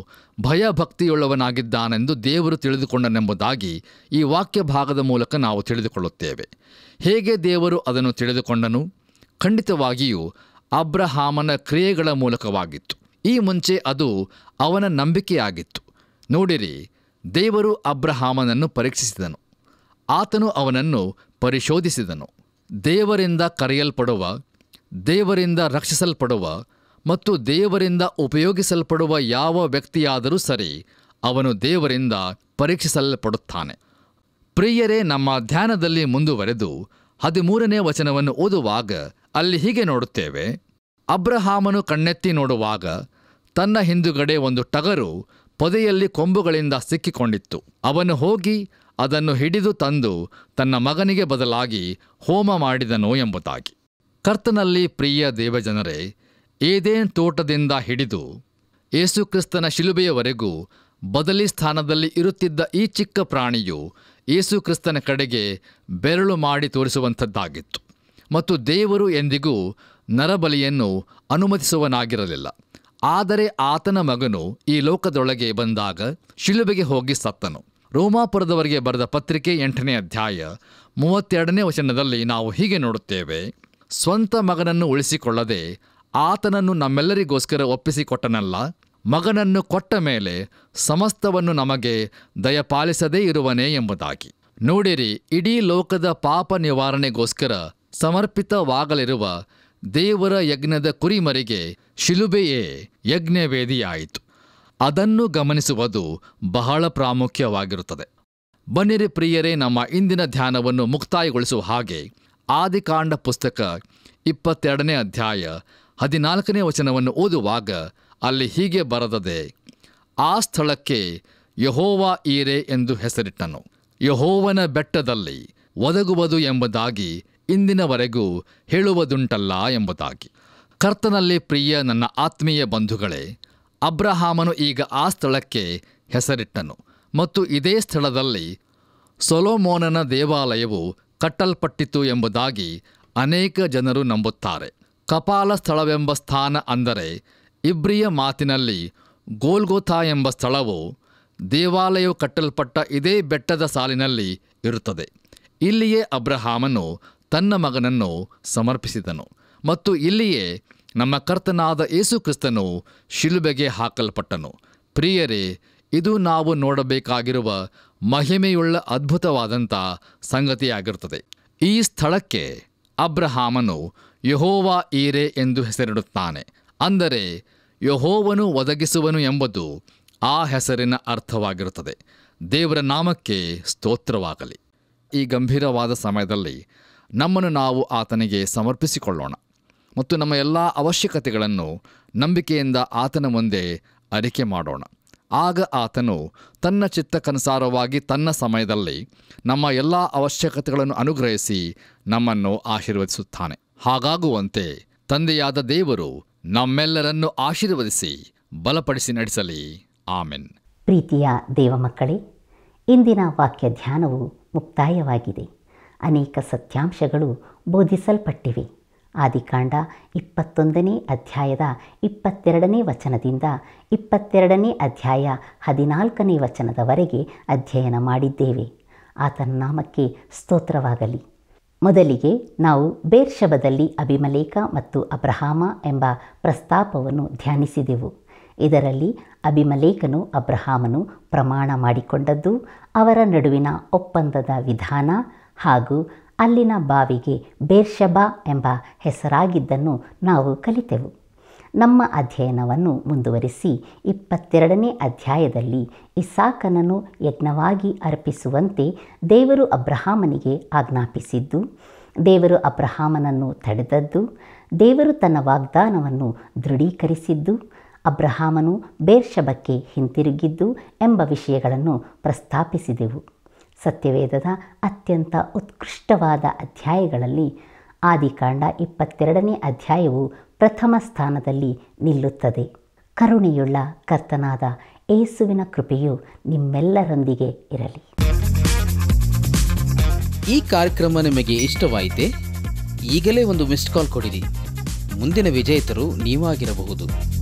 ಭಯಭಕ್ತಿಯುಳ್ಳವನಾಗಿದ್ದಾನೆಂದು ದೇವರು ತಿಳಿದುಕೊಂಡನೆಂಬುದಾಗಿ ಈ ವಾಕ್ಯ ಭಾಗದ ಮೂಲಕ ನಾವು ತಿಳಿದುಕೊಳ್ಳುತ್ತೇವೆ ಹೇಗೆ ದೇವರು ಅದನ್ನು ತಿಳಿದುಕೊಂಡನು ಖಂಡಿತವಾಗಿಯೂ ಅಬ್ರಹಾಮನ ಕ್ರಿಯೆಗಳ ಮೂಲಕವಾಗಿತ್ತು ಈ ಮುಂಚೆ ಅದು ಅವನ ನಂಬಿಕೆಯಾಗಿತ್ತು ನೋಡಿರಿ ದೇವರು ಅಬ್ರಹಾಮನನ್ನು ಪರೀಕ್ಷಿಸಿದನು ಆತನು ಅವನನ್ನು ಪರಿಶೋಧಿಸಿದನು ದೇವರಿಂದ ಕರೆಯಲ್ಪಡುವ ದೇವರಿಂದ ರಕ್ಷಿಸಲ್ಪಡುವ ಮತ್ತು ದೇವರಿಂದ ಉಪಯೋಗಿಸಲ್ಪಡುವ ಯಾವ ವ್ಯಕ್ತಿಯಾದರೂ ಸರಿ ಅವನು ದೇವರಿಂದ ಪರೀಕ್ಷಿಸಲ್ಪಡುತ್ತಾನೆ ಪ್ರಿಯರೇ ನಮ್ಮ ಧ್ಯಾನದಲ್ಲಿ ಮುಂದುವರೆದು ಹದಿಮೂರನೇ ವಚನವನ್ನು ಓದುವಾಗ ಅಲ್ಲಿ ಹೀಗೆ ನೋಡುತ್ತೇವೆ ಅಬ್ರಹಾಮನು ಕಣ್ಣೆತ್ತಿ ನೋಡುವಾಗ ತನ್ನ ಹಿಂದುಗಡೆ ಒಂದು ಟಗರು ಪೊದೆಯಲ್ಲಿ ಕೊಂಬುಗಳಿಂದ ಸಿಕ್ಕಿಕೊಂಡಿತ್ತು ಅವನು ಹೋಗಿ ಅದನ್ನು ಹಿಡಿದು ತಂದು ತನ್ನ ಮಗನಿಗೆ ಬದಲಾಗಿ ಹೋಮ ಮಾಡಿದನು ಎಂಬುದಾಗಿ ಕರ್ತನಲ್ಲಿ ಪ್ರಿಯ ದೇವಜನರೇ ಏದೇನ್ ತೋಟದಿಂದ ಹಿಡಿದು ಯೇಸುಕ್ರಿಸ್ತನ ಶಿಲುಬೆಯವರೆಗೂ ಬದಲಿ ಸ್ಥಾನದಲ್ಲಿ ಇರುತ್ತಿದ್ದ ಈ ಚಿಕ್ಕ ಪ್ರಾಣಿಯು ಯೇಸುಕ್ರಿಸ್ತನ ಕಡೆಗೆ ಬೆರಳು ಮಾಡಿ ತೋರಿಸುವಂಥದ್ದಾಗಿತ್ತು ಮತ್ತು ದೇವರು ಎಂದಿಗೂ ನರಬಲಿಯನ್ನು ಅನುಮತಿಸುವನಾಗಿರಲಿಲ್ಲ ಆದರೆ ಆತನ ಮಗನು ಈ ಲೋಕದೊಳಗೆ ಬಂದಾಗ ಶಿಲುಬೆಗೆ ಹೋಗಿ ಸತ್ತನು ರೋಮಾಪುರದವರಿಗೆ ಬರೆದ ಪತ್ರಿಕೆ ಎಂಟನೇ ಅಧ್ಯಾಯ ಮೂವತ್ತೆರಡನೇ ವಚನದಲ್ಲಿ ನಾವು ಹೀಗೆ ನೋಡುತ್ತೇವೆ ಸ್ವಂತ ಮಗನನ್ನು ಉಳಿಸಿಕೊಳ್ಳದೆ ಆತನನ್ನು ನಮ್ಮೆಲ್ಲರಿಗೋಸ್ಕರ ಒಪ್ಪಿಸಿಕೊಟ್ಟನಲ್ಲ ಮಗನನ್ನು ಕೊಟ್ಟ ಮೇಲೆ ಸಮಸ್ತವನ್ನು ನಮಗೆ ದಯಪಾಲಿಸದೇ ಇರುವನೇ ಎಂಬುದಾಗಿ ನೋಡಿರಿ ಇಡೀ ಲೋಕದ ಪಾಪ ನಿವಾರಣೆಗೋಸ್ಕರ ಸಮರ್ಪಿತವಾಗಲಿರುವ ದೇವರ ಯಜ್ಞದ ಕುರಿಮರಿಗೆ ಶಿಲುಬೆಯೇ ಯಜ್ಞವೇದಿಯಾಯಿತು ಅದನ್ನು ಗಮನಿಸುವುದು ಬಹಳ ಪ್ರಾಮುಖ್ಯವಾಗಿರುತ್ತದೆ ಬನ್ನಿರಿ ಪ್ರಿಯರೇ ನಮ್ಮ ಇಂದಿನ ಧ್ಯಾನವನ್ನು ಮುಕ್ತಾಯಗೊಳಿಸುವ ಹಾಗೆ ಆದಿಕಾಂಡ ಪುಸ್ತಕ ಇಪ್ಪತ್ತೆರಡನೇ ಅಧ್ಯಾಯ ಹದಿನಾಲ್ಕನೇ ವಚನವನ್ನು ಓದುವಾಗ ಅಲ್ಲಿ ಹೀಗೆ ಬರೆದದೆ ಆ ಸ್ಥಳಕ್ಕೆ ಯಹೋವ ಈರೆ ಎಂದು ಹೆಸರಿಟ್ಟನು ಯಹೋವನ ಬೆಟ್ಟದಲ್ಲಿ ಒದಗುವುದು ಎಂಬುದಾಗಿ ಇಂದಿನವರೆಗೂ ಹೇಳುವುದುಂಟಲ್ಲ ಎಂಬುದಾಗಿ ಕರ್ತನಲ್ಲಿ ಪ್ರಿಯ ನನ್ನ ಆತ್ಮೀಯ ಬಂಧುಗಳೇ ಅಬ್ರಹಾಮನು ಈಗ ಆ ಸ್ಥಳಕ್ಕೆ ಹೆಸರಿಟ್ಟನು ಮತ್ತು ಇದೇ ಸ್ಥಳದಲ್ಲಿ ಸೊಲೋಮೋನನ ದೇವಾಲಯವು ಕಟ್ಟಲ್ಪಟ್ಟಿತು ಎಂಬುದಾಗಿ ಅನೇಕ ಜನರು ನಂಬುತ್ತಾರೆ ಕಪಾಲ ಸ್ಥಳವೆಂಬ ಸ್ಥಾನ ಅಂದರೆ ಇಬ್ರಿಯ ಮಾತಿನಲ್ಲಿ ಗೋಲ್ಗೋಥಾ ಎಂಬ ಸ್ಥಳವು ದೇವಾಲಯವು ಕಟ್ಟಲ್ಪಟ್ಟ ಇದೇ ಬೆಟ್ಟದ ಸಾಲಿನಲ್ಲಿ ಇರುತ್ತದೆ ಇಲ್ಲಿಯೇ ಅಬ್ರಹಾಮನು ತನ್ನ ಮಗನನ್ನು ಸಮರ್ಪಿಸಿದನು ಮತ್ತು ಇಲ್ಲಿಯೇ ನಮ್ಮ ಕರ್ತನಾದ ಯೇಸುಕ್ರಿಸ್ತನು ಶಿಲುಬೆಗೆ ಹಾಕಲ್ಪಟ್ಟನು ಪ್ರಿಯರೇ ಇದು ನಾವು ನೋಡಬೇಕಾಗಿರುವ ಮಹಿಮೆಯುಳ್ಳ ಅದ್ಭುತವಾದಂಥ ಸಂಗತಿಯಾಗಿರುತ್ತದೆ ಈ ಸ್ಥಳಕ್ಕೆ ಅಬ್ರಹಾಮನು ಯಹೋವಾ ಈರೆ ಎಂದು ಹೆಸರಿಡುತ್ತಾನೆ ಅಂದರೆ ಯಹೋವನು ಒದಗಿಸುವನು ಎಂಬುದು ಆ ಹೆಸರಿನ ಅರ್ಥವಾಗಿರುತ್ತದೆ ದೇವರ ನಾಮಕ್ಕೆ ಸ್ತೋತ್ರವಾಗಲಿ ಈ ಗಂಭೀರವಾದ ಸಮಯದಲ್ಲಿ ನಮ್ಮನ್ನು ನಾವು ಆತನಿಗೆ ಸಮರ್ಪಿಸಿಕೊಳ್ಳೋಣ ಮತ್ತು ನಮ್ಮ ಎಲ್ಲ ಅವಶ್ಯಕತೆಗಳನ್ನು ನಂಬಿಕೆಯಿಂದ ಆತನ ಮುಂದೆ ಅರಿಕೆ ಮಾಡೋಣ ಆಗ ಆತನು ತನ್ನ ಚಿತ್ತಕ್ಕನುಸಾರವಾಗಿ ತನ್ನ ಸಮಯದಲ್ಲಿ ನಮ್ಮ ಎಲ್ಲ ಅವಶ್ಯಕತೆಗಳನ್ನು ಅನುಗ್ರಹಿಸಿ ನಮ್ಮನ್ನು ಆಶೀರ್ವದಿಸುತ್ತಾನೆ ಹಾಗಾಗುವಂತೆ ತಂದೆಯಾದ ದೇವರು ನಮ್ಮೆಲ್ಲರನ್ನು ಆಶೀರ್ವದಿಸಿ ಬಲಪಡಿಸಿ ನಡೆಸಲಿ ಆಮೆನ್ ಪ್ರೀತಿಯ ದೇವಮಕ್ಕಳೇ ಇಂದಿನ ವಾಕ್ಯ ಧ್ಯಾನವು ಮುಕ್ತಾಯವಾಗಿದೆ ಅನೇಕ ಸತ್ಯಾಂಶಗಳು ಬೋಧಿಸಲ್ಪಟ್ಟಿವೆ ಆದಿಕಾಂಡ ಇಪ್ಪತ್ತೊಂದನೇ ಅಧ್ಯಾಯದ ಇಪ್ಪತ್ತೆರಡನೇ ವಚನದಿಂದ ಇಪ್ಪತ್ತೆರಡನೇ ಅಧ್ಯಾಯ ಹದಿನಾಲ್ಕನೇ ವಚನದವರೆಗೆ ಅಧ್ಯಯನ ಮಾಡಿದ್ದೇವೆ ಆತನ ನಾಮಕ್ಕೆ ಸ್ತೋತ್ರವಾಗಲಿ ಮೊದಲಿಗೆ ನಾವು ಬೇರ್ಷಬದಲ್ಲಿ ಅಭಿಮಲೇಖ ಮತ್ತು ಅಬ್ರಹಾಮ ಎಂಬ ಪ್ರಸ್ತಾಪವನ್ನು ಧ್ಯಾನಿಸಿದೆವು ಇದರಲ್ಲಿ ಅಭಿಮಲೇಖನು ಅಬ್ರಹಾಮನು ಪ್ರಮಾಣ ಮಾಡಿಕೊಂಡದ್ದು ಅವರ ನಡುವಿನ ಒಪ್ಪಂದದ ವಿಧಾನ ಹಾಗೂ ಅಲ್ಲಿನ ಬಾವಿಗೆ ಬೇರ್ಷಬಾ ಎಂಬ ಹೆಸರಾಗಿದ್ದನ್ನು ನಾವು ಕಲಿತೆವು ನಮ್ಮ ಅಧ್ಯಯನವನ್ನು ಮುಂದುವರಿಸಿ ಇಪ್ಪತ್ತೆರಡನೇ ಅಧ್ಯಾಯದಲ್ಲಿ ಇಸಾಕನನ್ನು ಯಜ್ಞವಾಗಿ ಅರ್ಪಿಸುವಂತೆ ದೇವರು ಅಬ್ರಹಾಮನಿಗೆ ಆಜ್ಞಾಪಿಸಿದ್ದು ದೇವರು ಅಬ್ರಹಾಮನನ್ನು ತಡೆದದ್ದು ದೇವರು ತನ್ನ ವಾಗ್ದಾನವನ್ನು ದೃಢೀಕರಿಸಿದ್ದು ಅಬ್ರಹಾಮನು ಬೇರ್ಷಬಕ್ಕೆ ಹಿಂತಿರುಗಿದ್ದು ಎಂಬ ವಿಷಯಗಳನ್ನು ಪ್ರಸ್ತಾಪಿಸಿದೆವು ಸತ್ಯವೇದದ ಅತ್ಯಂತ ಉತ್ಕೃಷ್ಟವಾದ ಅಧ್ಯಾಯಗಳಲ್ಲಿ ಆದಿಕಾಂಡ ಇಪ್ಪತ್ತೆರಡನೇ ಅಧ್ಯಾಯವು ಪ್ರಥಮ ಸ್ಥಾನದಲ್ಲಿ ನಿಲ್ಲುತ್ತದೆ ಕರುಣೆಯುಳ್ಳ ಕರ್ತನಾದ ಏಸುವಿನ ಕೃಪೆಯು ನಿಮ್ಮೆಲ್ಲರೊಂದಿಗೆ ಇರಲಿ ಈ ಕಾರ್ಯಕ್ರಮ ನಿಮಗೆ ಇಷ್ಟವಾಯಿತೆ ಈಗಲೇ ಒಂದು ಮಿಸ್ಡ್ ಕಾಲ್ ಕೊಡಿರಿ ಮುಂದಿನ ವಿಜೇತರು ನೀವಾಗಿರಬಹುದು